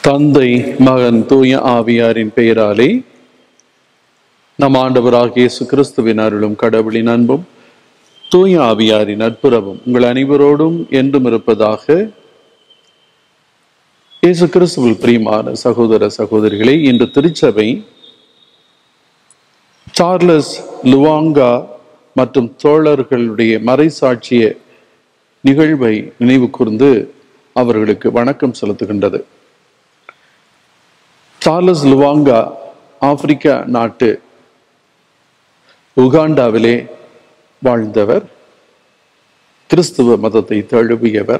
தந்தை மகன் தூய ஆவியாரின் பெயராலே நம் ஆண்டவராகிய இயேசு கிறிஸ்துவின் அருளும் கடவுளின் அன்பும் தூய ஆவியாரின் நட்புறவும் உங்கள் அனைவரோடும் என்றும் இருப்பதாக இயேசு கிறிஸ்துவில் பிரியமான சகோதர சகோதரிகளே இன்று திருச்சபை சார்லஸ் லுவாங்கா மற்றும் தோழர்களுடைய மறைசாட்சிய நிகழ்வை நினைவு கூர்ந்து அவர்களுக்கு வணக்கம் செலுத்துகின்றது சார்லஸ் லுவாங்கா ஆப்பிரிக்கா நாட்டு உகாண்டாவிலே வாழ்ந்தவர் கிறிஸ்துவ மதத்தை தழுவியவர்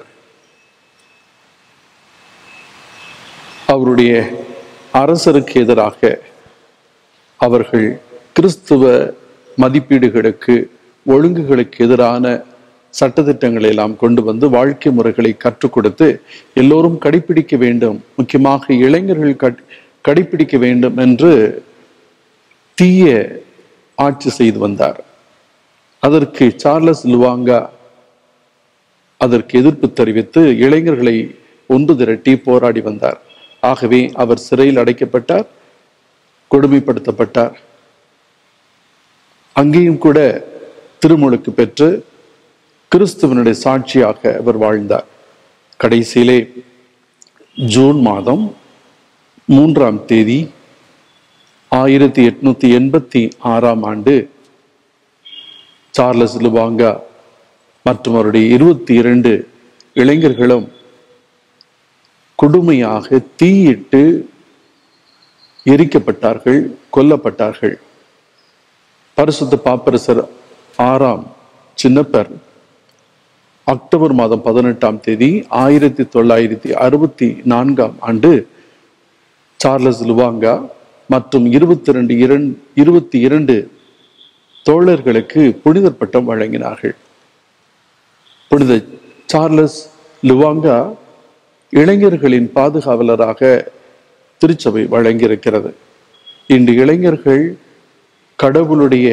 அவருடைய அரசருக்கு எதிராக அவர்கள் கிறிஸ்துவ மதிப்பீடுகளுக்கு ஒழுங்குகளுக்கு எதிரான சட்டத்திட்டங்களை எல்லாம் கொண்டு வந்து வாழ்க்கை முறைகளை கற்றுக் கொடுத்து எல்லோரும் கடைபிடிக்க வேண்டும் முக்கியமாக இளைஞர்கள் கட்- கடைபிடிக்க வேண்டும் என்று தீய ஆட்சி செய்து வந்தார் அதற்கு சார்லஸ் லுவாங்கா அதற்கு எதிர்ப்பு தெரிவித்து இளைஞர்களை ஒன்று திரட்டி போராடி வந்தார் ஆகவே அவர் சிறையில் அடைக்கப்பட்டார் கொடுமைப்படுத்தப்பட்டார் அங்கேயும் கூட திருமுழுக்கு பெற்று கிறிஸ்துவனுடைய சாட்சியாக அவர் வாழ்ந்தார் கடைசியிலே ஜூன் மாதம் மூன்றாம் தேதி ஆயிரத்தி எட்நூத்தி எண்பத்தி ஆறாம் ஆண்டு சார்லஸ் லுவாங்கா மற்றும் அவருடைய இருபத்தி இரண்டு இளைஞர்களும் கொடுமையாக தீயிட்டு எரிக்கப்பட்டார்கள் கொல்லப்பட்டார்கள் பரிசுத்த பாப்பரசர் ஆறாம் சின்னப்பர் அக்டோபர் மாதம் பதினெட்டாம் தேதி ஆயிரத்தி தொள்ளாயிரத்தி அறுபத்தி நான்காம் ஆண்டு சார்லஸ் லுவாங்கா மற்றும் இருபத்தி ரெண்டு இரண்டு இருபத்தி இரண்டு தோழர்களுக்கு புனிதர் பட்டம் வழங்கினார்கள் புனித சார்லஸ் லுவாங்கா இளைஞர்களின் பாதுகாவலராக திருச்சபை வழங்கியிருக்கிறது இன்று இளைஞர்கள் கடவுளுடைய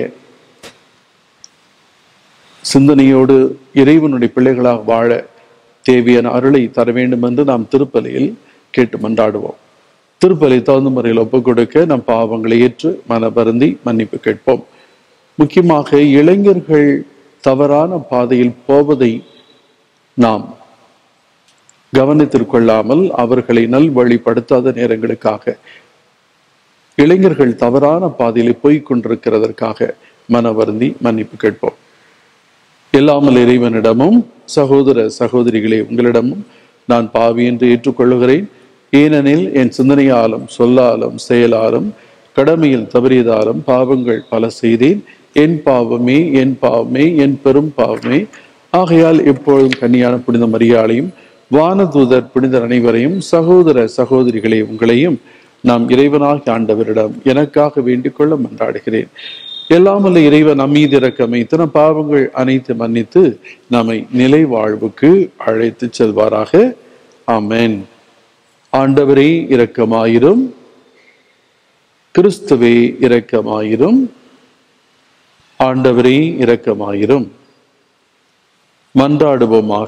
சிந்தனையோடு இறைவனுடைய பிள்ளைகளாக வாழ தேவையான அருளை தர வேண்டும் என்று நாம் திருப்பலியில் கேட்டு மன்றாடுவோம் திருப்பலி தகுந்த முறையில் ஒப்புக் கொடுக்க நம் பாவங்களை ஏற்று மன வருந்தி மன்னிப்பு கேட்போம் முக்கியமாக இளைஞர்கள் தவறான பாதையில் போவதை நாம் கவனத்திற்கொள்ளாமல் அவர்களை நல்வழிப்படுத்தாத நேரங்களுக்காக இளைஞர்கள் தவறான பாதையில் போய்க் கொண்டிருக்கிறதற்காக மன வருந்தி மன்னிப்பு கேட்போம் எல்லாமல் இறைவனிடமும் சகோதர சகோதரிகளே உங்களிடமும் நான் பாவி என்று ஏற்றுக்கொள்ளுகிறேன் ஏனெனில் என் சிந்தனையாலும் சொல்லாலும் செயலாலும் கடமையில் தவறியதாலும் பாவங்கள் பல செய்தேன் என் பாவமே என் பாவமே என் பெரும் பாவமே ஆகையால் எப்பொழுதும் கன்னியான புனித மரியாளையும் வானதூதர் புனிதர் அனைவரையும் சகோதர சகோதரிகளே உங்களையும் நாம் இறைவனாகி ஆண்டவரிடம் எனக்காக வேண்டிக் கொள்ள மன்றாடுகிறேன் எல்லாமல்ல இறைவன் நம்மீது இறக்கமை இத்தனை பாவங்கள் அனைத்து மன்னித்து நம்மை நிலை வாழ்வுக்கு அழைத்து செல்வாராக ஆமென் ஆண்டவரே இரக்கமாயிரும் கிறிஸ்துவே இரக்கமாயிரும் ஆண்டவரே இரக்கமாயிரும் மன்றாடுவோமாக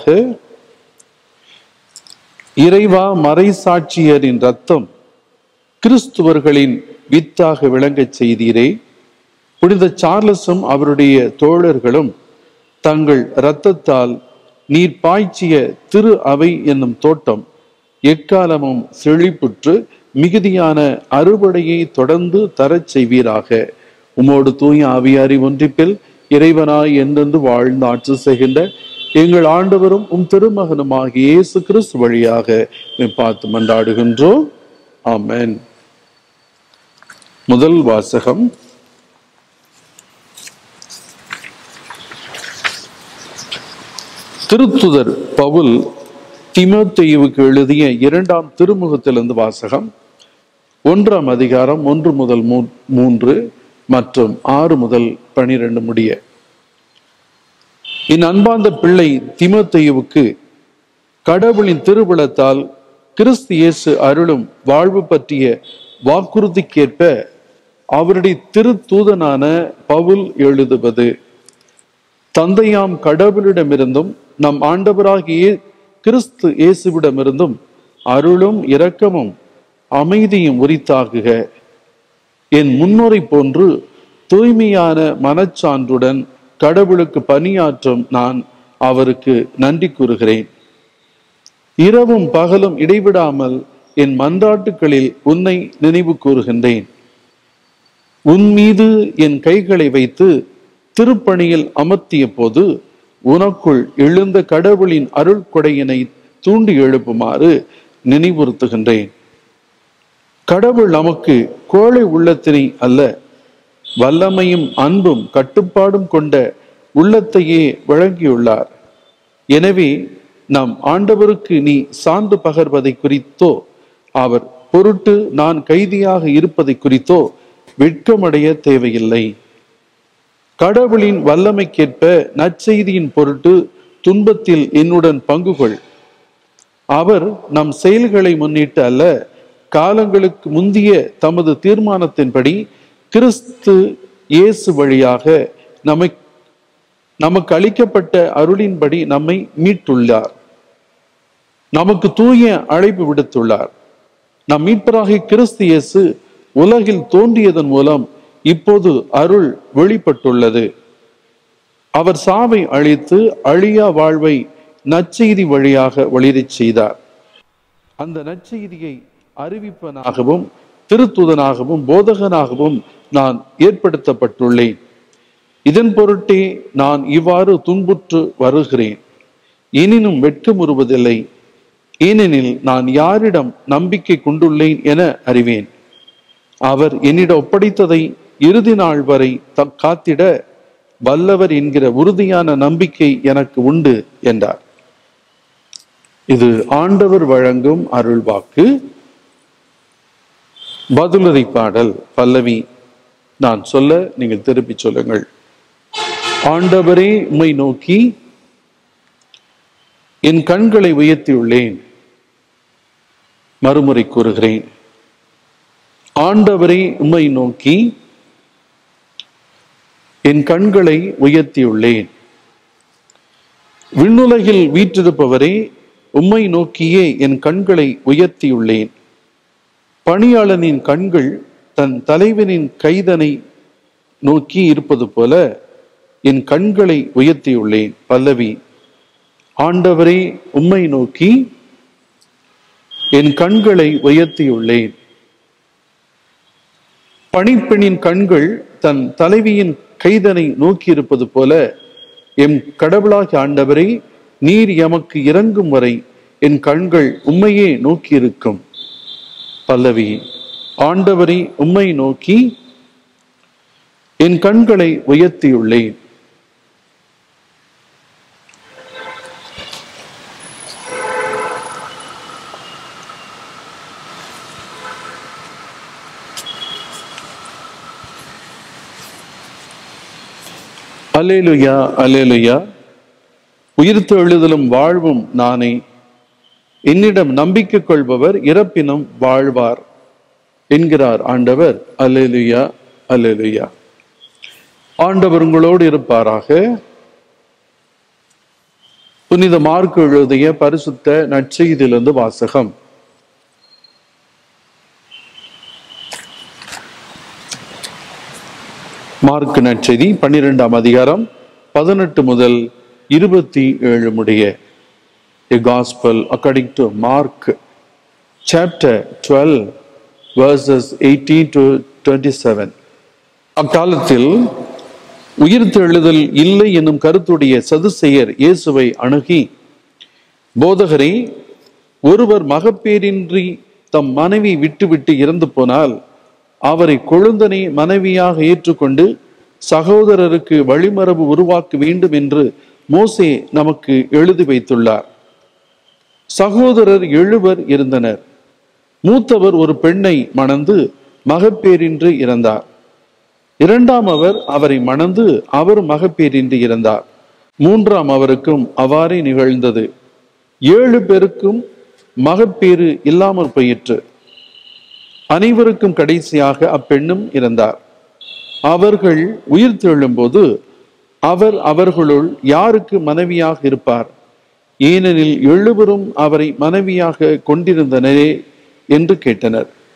இறைவா மறைசாட்சியரின் ரத்தம் கிறிஸ்துவர்களின் வித்தாக விளங்கச் செய்தீரே புனித சார்லஸும் அவருடைய தோழர்களும் தங்கள் இரத்தத்தால் நீர் பாய்ச்சிய திரு அவை என்னும் தோட்டம் எக்காலமும் செழிப்புற்று மிகுதியான அறுவடையை தொடர்ந்து தரச் செய்வீராக உமோடு தூய ஆவியாரி ஒன்றிப்பில் இறைவனாய் என்றென்று வாழ்ந்து ஆட்சி செய்கின்ற எங்கள் ஆண்டவரும் உம் திருமகனுமாகிய இயேசு கிறிஸ்து வழியாக உம்மை பார்த்து மன்றாடுகின்றோம் ஆமென் முதல் வாசகம் திருத்துதர் பவுல் திமோத்தேயுவுக்கு எழுதிய இரண்டாம் திருமுகத்திலிருந்து வாசகம் ஒன்றாம் அதிகாரம் ஒன்று முதல் மூ- மூன்று மற்றும் ஆறு முதல் பனிரெண்டு முடிய என் அன்பார்ந்த பிள்ளை திமோத்தேயுவுக்கு கடவுளின் திருவிழத்தால் கிறிஸ்து இயேசு அருளும் வாழ்வு பற்றிய வாக்குறுதிக்கேற்ப அவருடைய திருத்தூதனான பவுல் எழுதுவது தந்தையாம் கடவுளிடமிருந்தும் நம் ஆண்டவராகிய கிறிஸ்து இயேசுவிடமிருந்தும் அருளும் இரக்கமும் அமைதியும் உரித்தாகுக என் முன்னோரை போன்று தூய்மையான மனச்சான்றுடன் கடவுளுக்கு பணியாற்றும் நான் அவருக்கு நன்றி கூறுகிறேன் இரவும் பகலும் இடைவிடாமல் என் மன்றாட்டுகளில் உன்னை நினைவு கூறுகின்றேன் உன் மீது என் கைகளை வைத்து திருப்பணியில் அமர்த்திய போது உனக்குள் எழுந்த கடவுளின் அருள் கொடையினை தூண்டி எழுப்புமாறு நினைவுறுத்துகின்றேன் கடவுள் நமக்கு கோழை உள்ளத்தினை அல்ல வல்லமையும் அன்பும் கட்டுப்பாடும் கொண்ட உள்ளத்தையே வழங்கியுள்ளார் எனவே நம் ஆண்டவருக்கு நீ சான்று பகர்வதை குறித்தோ அவர் பொருட்டு நான் கைதியாக இருப்பதை குறித்தோ வெட்கமடைய தேவையில்லை கடவுளின் வல்லமைக்கேற்ப நற்செய்தியின் பொருட்டு துன்பத்தில் என்னுடன் பங்கு கொள் அவர் நம் செயல்களை முன்னிட்டு அல்ல காலங்களுக்கு முந்திய தமது தீர்மானத்தின்படி கிறிஸ்து இயேசு வழியாக நம்மை நமக்கு அளிக்கப்பட்ட அருளின்படி நம்மை மீட்டுள்ளார் நமக்கு தூய அழைப்பு விடுத்துள்ளார் நம் மீட்பராகிய கிறிஸ்து இயேசு உலகில் தோன்றியதன் மூலம் இப்போது அருள் வெளிப்பட்டுள்ளது அவர் சாவை அழித்து அழியா வாழ்வை நற்செய்தி வழியாக ஒளிரச் செய்தார் அந்த நற்செய்தியை அறிவிப்பனாகவும் திருத்துதனாகவும் போதகனாகவும் நான் ஏற்படுத்தப்பட்டுள்ளேன் இதன் பொருட்டே நான் இவ்வாறு துன்புற்று வருகிறேன் எனினும் வெட்கமுறுவதில்லை ஏனெனில் நான் யாரிடம் நம்பிக்கை கொண்டுள்ளேன் என அறிவேன் அவர் என்னிடம் ஒப்படைத்ததை இறுதி நாள் வரை த- காத்திட வல்லவர் என்கிற உறுதியான நம்பிக்கை எனக்கு உண்டு என்றார் இது ஆண்டவர் வழங்கும் அருள்வாக்கு பதிலுரை பாடல் பல்லவி நான் சொல்ல நீங்கள் திருப்பி சொல்லுங்கள் ஆண்டவரே உம்மை நோக்கி என் கண்களை உயர்த்தியுள்ளேன் மறுமுறை கூறுகிறேன் ஆண்டவரை உம்மை நோக்கி என் கண்களை உயர்த்தியுள்ளேன் விண்ணுலகில் வீற்றிருப்பவரே உம்மை நோக்கியே என் கண்களை உயர்த்தியுள்ளேன் பணியாளனின் கண்கள் தன் தலைவனின் கைதனை நோக்கி இருப்பது போல என் கண்களை உயர்த்தியுள்ளேன் பல்லவி ஆண்டவரே உம்மை நோக்கி என் கண்களை உயர்த்தியுள்ளேன் பணிப்பெண்ணின் கண்கள் தன் தலைவியின் கைதனை நோக்கி இருப்பது போல எம் கடவுளாகிய ஆண்டவரே நீர் எமக்கு இறங்கும் வரை என் கண்கள் உம்மையே நோக்கியிருக்கும் பல்லவி ஆண்டவரை உம்மை நோக்கி என் கண்களை உயர்த்தியுள்ளேன் அல்லேலுயா அல்லேலுயா உயிர்த்து எழுதலும் வாழ்வும் நானே என்னிடம் நம்பிக்கை கொள்பவர் இறப்பினும் வாழ்வார் என்கிறார் ஆண்டவர் அல்லேலுயா அல்லேலுயா ஆண்டவர் உங்களோடு இருப்பாராக புனித மார்க்கு எழுதிய பரிசுத்த நற்செய்தியிலிருந்து வாசகம் மார்க்கு நற்செய்தி பன்னிரெண்டாம் அதிகாரம் பதினெட்டு முதல் இருபத்தி ஏழு முடிய A Gospel according to Mark chapter 12 verses 18 to 27 அக்காலத்தில் உயிர்த்தெழுதல் இல்லை என்னும் கருத்துடைய சதுசெயர் இயேசுவை அணுகி போதகரே ஒருவர் மகப்பேரின்றி தம் மனைவி விட்டுவிட்டு இறந்து போனால் அவரை கொழுந்தனை மனைவியாக ஏற்றுக்கொண்டு சகோதரருக்கு வழிமரபு உருவாக்க வேண்டும் என்று மோசே நமக்கு எழுதி வைத்துள்ளார் சகோதரர் எழுவர் இருந்தனர் மூத்தவர் ஒரு பெண்ணை மணந்து மகப்பேரின்றி இறந்தார் இரண்டாம் அவர் அவரை மணந்து அவர் மகப்பேரின்றி இறந்தார் மூன்றாம் அவருக்கும் அவ்வாறே நிகழ்ந்தது ஏழு பேருக்கும் மகப்பேறு இல்லாமல் போயிற்று அனைவருக்கும் கடைசியாக அப்பெண்ணும் இறந்தார் அவர்கள் உயிர் தெழும்போது அவர் அவர்களுள் யாருக்கு மனைவியாக இருப்பார் ஏனெனில் எழுவரும் அவரை மனைவியாக கொண்டிருந்தனரே என்று கேட்டனர்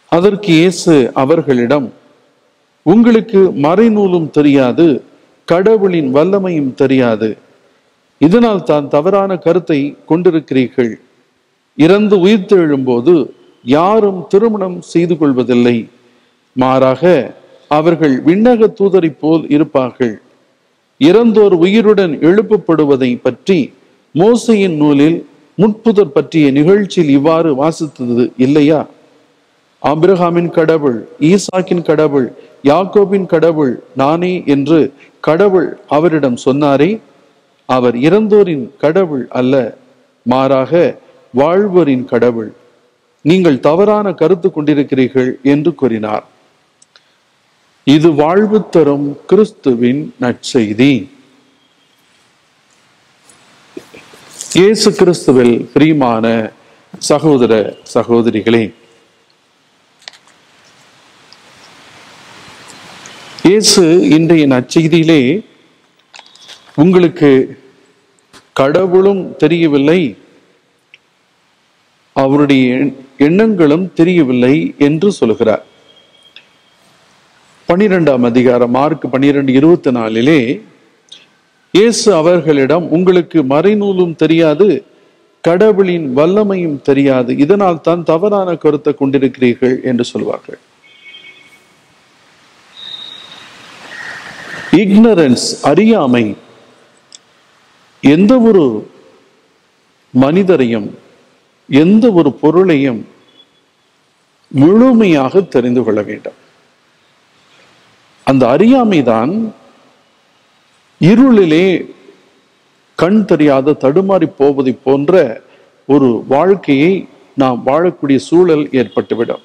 அதற்கு இயேசு அவர்களிடம் உங்களுக்கு மறைநூலும் தெரியாது கடவுளின் வல்லமையும் தெரியாது இதனால் தான் தவறான கருத்தை கொண்டிருக்கிறீர்கள் இறந்து உயிர்த்தெழும்போது யாரும் திருமணம் செய்து கொள்வதில்லை மாறாக அவர்கள் விண்ணக தூதரை போல் இருப்பார்கள் இறந்தோர் உயிருடன் எழுப்பப்படுவதை பற்றி மோசையின் நூலில் முட்புதர் பற்றிய நிகழ்ச்சியில் இவ்வாறு வாசித்தது இல்லையா ஆபிரகாமின் கடவுள் ஈசாக்கின் கடவுள் யாக்கோபின் கடவுள் நானே என்று கடவுள் அவரிடம் சொன்னாரே அவர் இறந்தோரின் கடவுள் அல்ல மாறாக வாழ்வோரின் கடவுள் நீங்கள் தவறான கருத்து கொண்டிருக்கிறீர்கள் என்று கூறினார் இது வாழ்வு தரும் கிறிஸ்துவின் நற்செய்தி இயேசு கிறிஸ்துவில் பிரியமான சகோதர சகோதரிகளே இயேசு இன்றைய நற்செய்தியிலே உங்களுக்கு கடவுளும் தெரியவில்லை அவருடைய எண்ணங்களும் தெரியவில்லை என்று சொல்கிறார் பனிரெண்டாம் அதிகாரம் மார்க் பனிரெண்டு இருபத்தி நாலிலே இயேசு அவர்களிடம் உங்களுக்கு மறைநூலும் தெரியாது கடவுளின் வல்லமையும் தெரியாது இதனால் தான் தவறான கருத்தை கொண்டிருக்கிறீர்கள் என்று சொல்வார்கள் இக்னரன்ஸ் அறியாமை எந்த ஒரு மனிதரையும் எந்த ஒரு பொருளையும் முழுமையாக தெரிந்து கொள்ள வேண்டும் அந்த அறியாமைதான் இருளிலே கண் தெரியாத தடுமாறி போவதை போன்ற ஒரு வாழ்க்கையை நாம் வாழக்கூடிய சூழல் ஏற்பட்டுவிடும்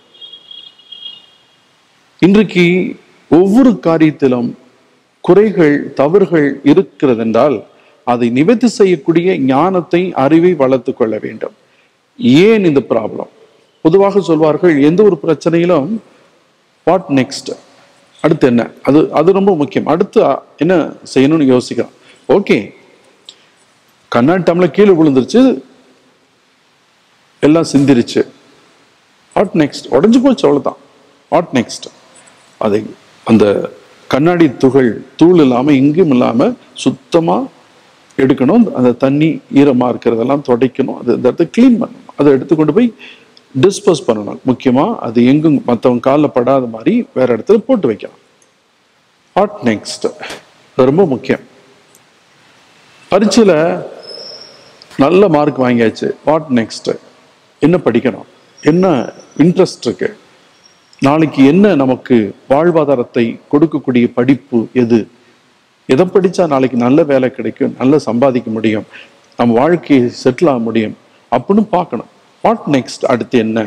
இன்றைக்கு ஒவ்வொரு காரியத்திலும் குறைகள் தவறுகள் இருக்கிறதென்றால் அதை நிவர்த்தி செய்யக்கூடிய ஞானத்தை அறிவை வளர்த்து கொள்ள வேண்டும் ஏன் இந்த ப்ராப்ளம் பொதுவாக சொல்வார்கள் எந்த ஒரு பிரச்சனையிலும் வாட் நெக்ஸ்ட் அடுத்து என்ன அது அது ரொம்ப முக்கியம் அடுத்து என்ன செய்யணும்னு யோசிக்கிறோம் ஓகே கண்ணாடி டம்ளர் கீழே விழுந்துருச்சு எல்லாம் சிந்திருச்சு வாட் நெக்ஸ்ட் உடஞ்சு போச்சு அவ்வளவுதான் வாட் நெக்ஸ்ட் அதை அந்த கண்ணாடி துகள் தூள் இல்லாம எங்கேயும் இல்லாம சுத்தமா எடுக்கணும் அந்த தண்ணி ஈரமா இருக்கிறதெல்லாம் துடைக்கணும் அது அந்த இடத்த க்ளீன் பண்ணணும் அதை எடுத்து கொண்டு போய் டிஸ்போஸ் பண்ணணும் முக்கியமா அது எங்கும் மற்றவங்க காலில் படாத மாதிரி வேற இடத்துல போட்டு வைக்கலாம் வாட் நெக்ஸ்ட் ரொம்ப முக்கியம் பரீட்சையில் நல்ல மார்க் வாங்கியாச்சு வாட் நெக்ஸ்ட் என்ன படிக்கணும் என்ன இன்ட்ரெஸ்ட் இருக்கு நாளைக்கு என்ன நமக்கு வாழ்வாதாரத்தை கொடுக்கக்கூடிய படிப்பு எது எதை படிச்சா நாளைக்கு நல்ல வேலை கிடைக்கும் நல்ல சம்பாதிக்க முடியும் நம்ம வாழ்க்கையை செட்டில் ஆக முடியும் அப்படின்னு பார்க்கணும் வாட் நெக்ஸ்ட் அடுத்து என்ன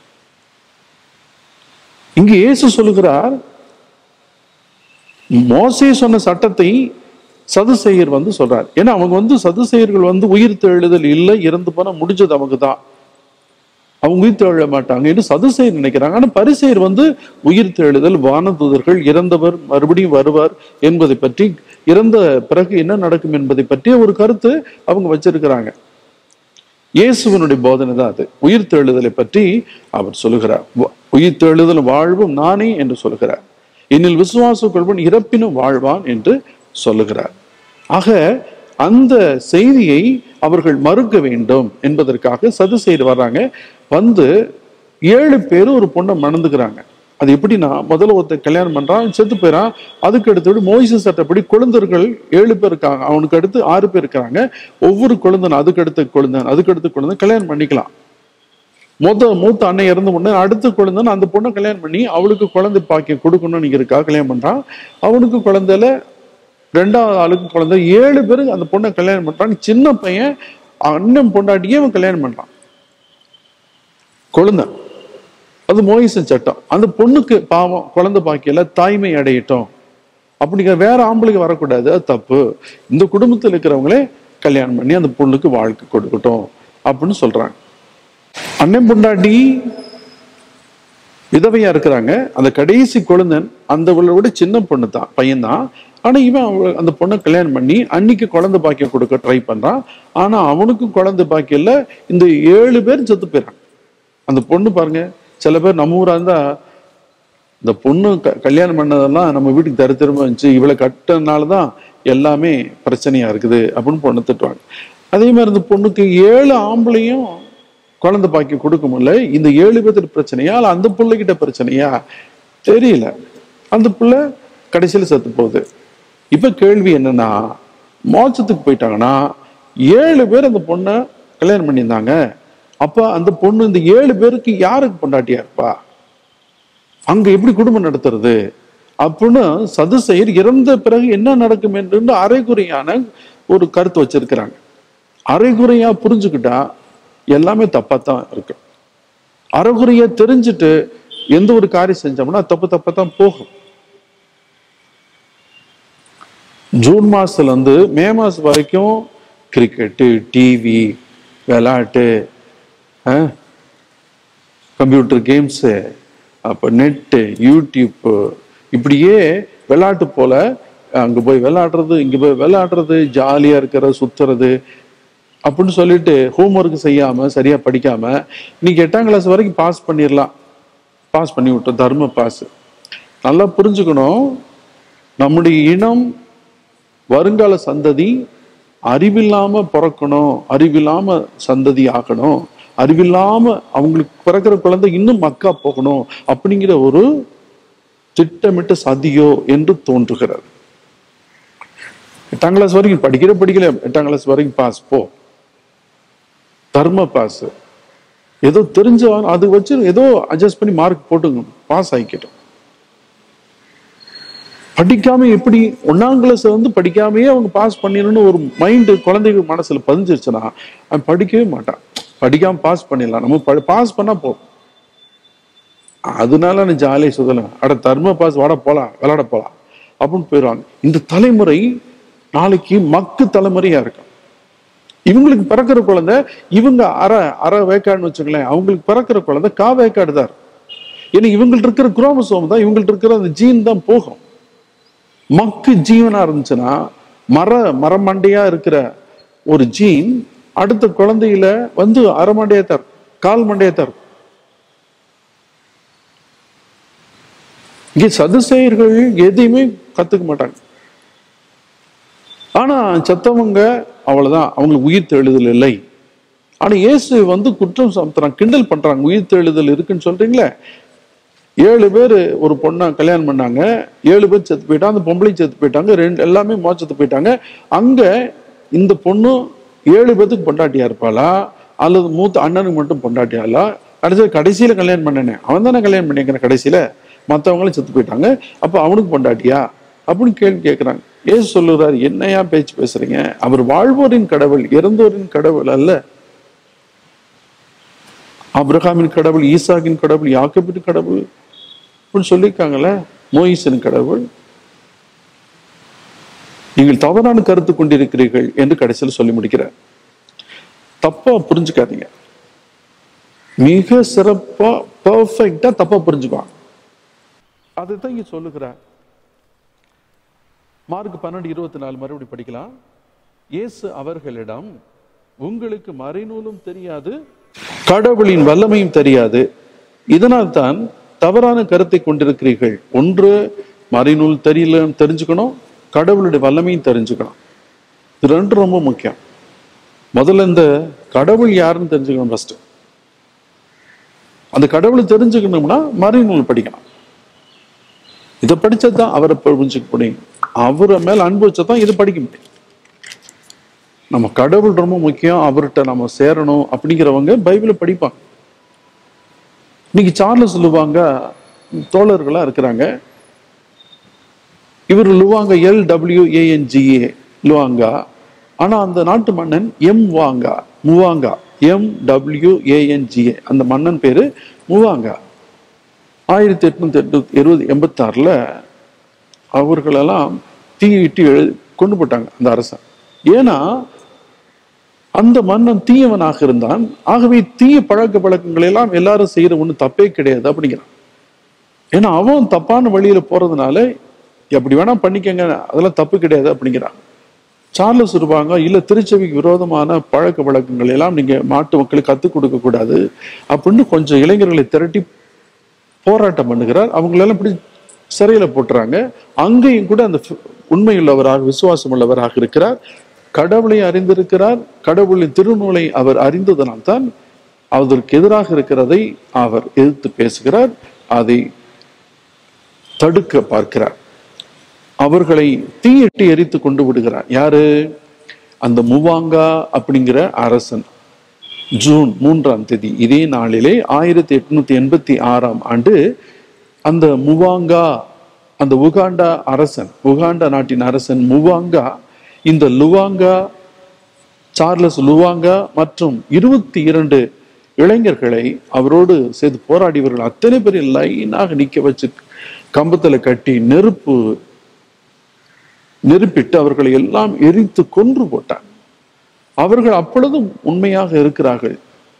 இங்க இயேசு சொல்லுகிறார் மோசே சொன்ன சட்டத்தை சதுசெயர் வந்து சொல்றார் ஏன்னா அவங்க வந்து சதுசெயர்கள் வந்து உயிர் தெழுதல் இல்லை இறந்து போனா முடிஞ்சது அவங்க தான் அவங்க உயிர் தெழ மாட்டாங்க என்று சதுசெயர் நினைக்கிறாங்க ஆனா பரிசெயர் வந்து உயிர் தெழுதல் வானதூதர்கள் இறந்தவர் மறுபடியும் வருவார் என்பதை பற்றி இறந்த பிறகு என்ன நடக்கும் என்பதை பற்றிய ஒரு கருத்து அவங்க வச்சிருக்கிறாங்க இயேசுவனுடைய போதனை தான் அது உயிர் தெழுதலை பற்றி அவர் சொல்லுகிறார் வ- உயிர் தெழுதல் வாழ்வும் நானே என்று சொல்லுகிறார் என்னில் விசுவாச கொள்வன் இறப்பினும் வாழ்வான் என்று சொல்லுகிறார் ஆக அந்த செய்தியை அவர்கள் மறுக்க வேண்டும் என்பதற்காக சதுசெய்து வர்றாங்க வந்து ஏழு பேர் ஒரு பொண்ணை மணந்துக்கிறாங்க அது எப்படின்னா முதல்ல ஒருத்தன் கல்யாணம் பண்றான் செத்து போயிறான் அதுக்கு அடுத்தபடி மோயிச சட்டப்படி குழந்தர்கள் ஏழு பேர் இருக்காங்க அவனுக்கு அடுத்து ஆறு பேர் இருக்கிறாங்க ஒவ்வொரு குழந்தன் அதுக்கு அடுத்து குழந்தன் அதுக்கு அடுத்து குழந்தன் கல்யாணம் பண்ணிக்கலாம் மொத்த மூத்த அண்ணன் இறந்த உடனே அடுத்த குழந்தைன்னு அந்த பொண்ணை கல்யாணம் பண்ணி அவளுக்கு குழந்தை பாக்கியம் கொடுக்கணும்னு இருக்கா கல்யாணம் பண்றான் அவனுக்கு குழந்தையில ரெண்டாவது ஆளுக்கு குழந்தை ஏழு பேருக்கு அந்த பொண்ணை கல்யாணம் பண்றான் சின்ன பையன் அண்ணன் பொண்டாட்டியே அவன் கல்யாணம் பண்றான் குழந்தை அது மோயிசன் சட்டம் அந்த பொண்ணுக்கு பாவம் குழந்தை பாக்கியல தாய்மை அடையட்டும் அப்படிங்கிற வேற ஆம்பளைக்கு வரக்கூடாது அது தப்பு இந்த குடும்பத்தில் இருக்கிறவங்களே கல்யாணம் பண்ணி அந்த பொண்ணுக்கு வாழ்க்கை கொடுக்கட்டும் அப்படின்னு சொல்றாங்க அண்ணன் பொண்டாட்டி விதவையா இருக்கிறாங்க அந்த கடைசி குழந்தன் அந்த விட சின்ன பொண்ணு தான் பையன் தான் ஆனா இவன் அவ- அந்த பொண்ணை கல்யாணம் பண்ணி அன்னைக்கு குழந்தை பாக்கியம் கொடுக்க ட்ரை பண்றான் ஆனா அவனுக்கும் குழந்தை பாக்கியம் இல்ல இந்த ஏழு பேர் செத்து போயிறாங்க அந்த பொண்ணு பாருங்க சில பேர் நம்ம ஊரா இருந்தா இந்த பொண்ணு க- கல்யாணம் பண்ணதெல்லாம் நம்ம வீட்டுக்கு தரு திரும்ப இருந்துச்சு இவளை கட்டனால தான் எல்லாமே பிரச்சனையா இருக்குது அப்படின்னு பொண்ணு திட்டுவாங்க அதே மாதிரி இந்த பொண்ணுக்கு ஏழு ஆம்பளையும் குழந்தை பாக்கி கொடுக்க முடியல இந்த ஏழு பேர்த்துக்கு பிரச்சனையா இல்ல அந்த பிள்ளைகிட்ட பிரச்சனையா தெரியல அந்த பிள்ளை கடைசியில் செத்து போகுது இப்ப கேள்வி என்னன்னா மோட்சத்துக்கு போயிட்டாங்கன்னா ஏழு பேர் அந்த பொண்ணை கல்யாணம் பண்ணியிருந்தாங்க அப்ப அந்த பொண்ணு இந்த ஏழு பேருக்கு யாருக்கு பொண்டாட்டியா இருப்பா அங்க எப்படி குடும்பம் நடத்துறது அப்படின்னு சதுசெயர் இறந்த பிறகு என்ன நடக்கும் என்று அரைகுறையான ஒரு கருத்து வச்சிருக்கிறாங்க அரைகுறையா புரிஞ்சுக்கிட்டா எல்லாமே தப்பாத்தான் இருக்கு அரைகுறையா தெரிஞ்சுட்டு எந்த ஒரு காரியம் செஞ்சோம்னா தப்பு தப்பாத்தான் போகும் ஜூன் மாசத்துல இருந்து மே மாசம் வரைக்கும் கிரிக்கெட்டு டிவி விளையாட்டு கம்ப்யூட்டர் கேம்ஸு அப்போ நெட்டு யூடியூப்பு இப்படியே விளையாட்டு போல அங்கே போய் விளையாடுறது இங்கே போய் விளையாடுறது ஜாலியாக இருக்கிறது சுத்துறது அப்படின்னு சொல்லிட்டு ஹோம்ஒர்க் செய்யாமல் சரியாக படிக்காமல் இன்னைக்கு எட்டாம் கிளாஸ் வரைக்கும் பாஸ் பண்ணிடலாம் பாஸ் பண்ணி விட்டோம் தர்ம பாஸ் நல்லா புரிஞ்சுக்கணும் நம்முடைய இனம் வருங்கால சந்ததி அறிவில்லாம பிறக்கணும் அறிவில்லாம சந்ததி ஆகணும் அறிவில்லாம அவங்களுக்கு பிறக்கிற குழந்தை இன்னும் மக்கா போகணும் அப்படிங்கிற ஒரு திட்டமிட்ட சதியோ என்று தோன்றுகிறது எட்டாம் கிளாஸ் வரைக்கும் படிக்கிற படிக்கல எட்டாம் கிளாஸ் வரைக்கும் பாஸ் போ தர்ம பாஸ் ஏதோ தெரிஞ்ச அது வச்சு ஏதோ அட்ஜஸ்ட் பண்ணி மார்க் போட்டுங்க பாஸ் ஆகிக்கிட்டோம் படிக்காம எப்படி ஒன்னாம் கிளாஸ் வந்து படிக்காமயே அவங்க பாஸ் பண்ணிடணும்னு ஒரு மைண்டு குழந்தைகள் மனசுல பதிஞ்சிருச்சுன்னா அவன் படிக்கவே மாட்டான் படிக்காம பாஸ் பண்ணிடலாம் நம்ம பாஸ் பண்ணா போதும் அதனால நான் ஜாலியாக சுதலாம் அட தர்ம பாஸ் வாட போலாம் விளையாட போலாம் அப்படின்னு போயிடுவாங்க இந்த தலைமுறை நாளைக்கு மக்கு தலைமுறையா இருக்கும் இவங்களுக்கு பிறக்கிற குழந்தை இவங்க அரை அரை வேக்காடுன்னு வச்சுங்களேன் அவங்களுக்கு பிறக்கிற குழந்தை கா வேக்காடு தான் இருக்கும். ஏன்னா இவங்கள்ட்ட இருக்கிற குரோமசோம் தான் இவங்கள்ட்ட இருக்கிற அந்த ஜீன் தான் போகும் மக்கு ஜீவனா இருந்துச்சுன்னா மர மரமண்டையா இருக்கிற ஒரு ஜீன் அடுத்த குழந்தையில வந்து அரை மண்டையா தான் இருக்கும். கால் மண்டையா தான் இருக்கும். இங்கே சதுசெயர்கள் எதையுமே கத்துக்க மாட்டாங்க ஆனா செத்தவங்க அவ்வளவுதான் அவங்களுக்கு உயிர் தெழுதல் இல்லை ஆனா இயேசு வந்து குற்றம் சுமத்துறாங்க கிண்டல் பண்றாங்க உயிர் தெழுதல் இருக்குன்னு சொல்றீங்களே ஏழு பேர் ஒரு பொண்ணை கல்யாணம் பண்ணாங்க ஏழு பேர் செத்து போயிட்டாங்க அந்த பொம்பளையும் செத்து போயிட்டாங்க ரெண்டு எல்லாமே மோச்சத்து போயிட்டாங்க அங்க இந்த பொண்ணு ஏழு பேத்துக்கு பொண்டாட்டியா இருப்பாளா அல்லது மூத்த அண்ணனுக்கு மட்டும் பொண்டாட்டியாளா கடைசியில் கடைசியில கல்யாணம் பண்ணனே அவன் தானே கல்யாணம் பண்ணிக்கிறேன் கடைசியில மற்றவங்களும் செத்து போயிட்டாங்க அப்போ அவனுக்கு பொண்டாட்டியா அப்படின்னு கேள்வி கேட்குறாங்க ஏசு சொல்லுறாரு என்னையா பேச்சு பேசுறீங்க அவர் வாழ்வோரின் கடவுள் இறந்தோரின் கடவுள் அல்ல அப்ரஹாமின் கடவுள் ஈசாக்கின் கடவுள் யாக்கபின் கடவுள் அப்படின்னு சொல்லியிருக்காங்கல்ல மோயிசன் கடவுள் நீங்கள் தவறான கருத்து கொண்டிருக்கிறீர்கள் என்று கடைசியில் சொல்லி முடிக்கிறார் தப்பா புரிஞ்சுக்காதீங்க மிக சிறப்பா பர்ஃபெக்டா தப்பா புரிஞ்சுக்குவாங்க அதுதான் இங்க சொல்லுகிறார் மார்க் பன்னெண்டு இருபத்தி நாலு மறுபடி படிக்கலாம் இயேசு அவர்களிடம் உங்களுக்கு மறைநூலும் தெரியாது கடவுளின் வல்லமையும் தெரியாது இதனால் தான் தவறான கருத்தை கொண்டிருக்கிறீர்கள் ஒன்று மறைநூல் தெரியல தெரிஞ்சுக்கணும் கடவுளுடைய வல்லமையும் தெரிஞ்சுக்கணும் இது ரெண்டு ரொம்ப முக்கியம் முதல்ல இந்த கடவுள் யாருன்னு தெரிஞ்சுக்கணும் ஃபர்ஸ்ட் அந்த கடவுளை தெரிஞ்சுக்கணும்னா மறைநூல் படிக்கணும் இதை படிச்சதான் அவரை புரிஞ்சுக்க முடியும் அவரை மேல அன்பு வச்சதான் இதை படிக்க முடியும் நம்ம கடவுள் ரொம்ப முக்கியம் அவர்கிட்ட நம்ம சேரணும் அப்படிங்கிறவங்க பைபிளை படிப்பாங்க இன்னைக்கு சார்லஸ் லுவாங்க தோழர்களா இருக்கிறாங்க இவர் லுவாங்க எல் டபிள்யூ ஏஎன்ஜிஏ லுவாங்கா ஆனா அந்த நாட்டு மன்னன் Mwanga Mwanga M W A N G A அந்த மன்னன் பேரு முவாங்கா ஆயிரத்தி எட்நூத்தி எட்டு இருபது எண்பத்தாறுல அவர்களெல்லாம் தீயிட்டு எழு கொண்டு போட்டாங்க அந்த அரசன் ஏன்னா அந்த மன்னன் தீயவனாக இருந்தான் ஆகவே தீய பழக்க வழக்கங்களை எல்லாம் எல்லாரும் செய்யற ஒண்ணு தப்பே கிடையாது அப்படிங்கிறான் ஏன்னா அவன் தப்பான வழியில போறதுனால எப்படி வேணா பண்ணிக்கங்க அதெல்லாம் தப்பு கிடையாது அப்படிங்கிறான் சார்லஸ் இருப்பாங்க இல்ல திருச்சபைக்கு விரோதமான பழக்க வழக்கங்கள் எல்லாம் நீங்க மாட்டு மக்களுக்கு கத்துக் கொடுக்க கூடாது அப்படின்னு கொஞ்சம் இளைஞர்களை திரட்டி போராட்டம் பண்ணுகிறார் அவங்களெல்லாம் இப்படி சிறையில போட்டுறாங்க அங்கேயும் கூட அந்த ஃப- உண்மையுள்ளவராக விசுவாசம் உள்ளவராக இருக்கிறார் கடவுளை அறிந்திருக்கிறார் கடவுளின் திருநூலை அவர் அறிந்ததனால்தான் அதற்கு எதிராக இருக்கிறதை அவர் எதிர்த்து பேசுகிறார் அதை தடுக்க பார்க்கிறார் அவர்களை தீயிட்டு எரித்து கொண்டு விடுகிறார் யாரு அந்த முவாங்கா அப்படிங்கிற அரசன் ஜூன் மூன்றாம் தேதி இதே நாளிலே ஆயிரத்தி எட்நூத்தி எண்பத்தி ஆறாம் ஆண்டு அந்த முவாங்கா அந்த உகாண்டா அரசன் உகாண்டா நாட்டின் அரசன் முவாங்கா இந்த லுவாங்கா சார்லஸ் லுவாங்கா மற்றும் இருபத்தி இரண்டு இளைஞர்களை அவரோடு சேர்ந்து போராடியவர்கள் அத்தனை பேரை லைனாக நிக்க வச்சு கம்பத்துல கட்டி நெருப்பு நெருப்பிட்டு அவர்களை எல்லாம் எரித்து கொன்று போட்டார் அவர்கள் அப்பொழுதும் உண்மையாக இருக்கிறார்கள்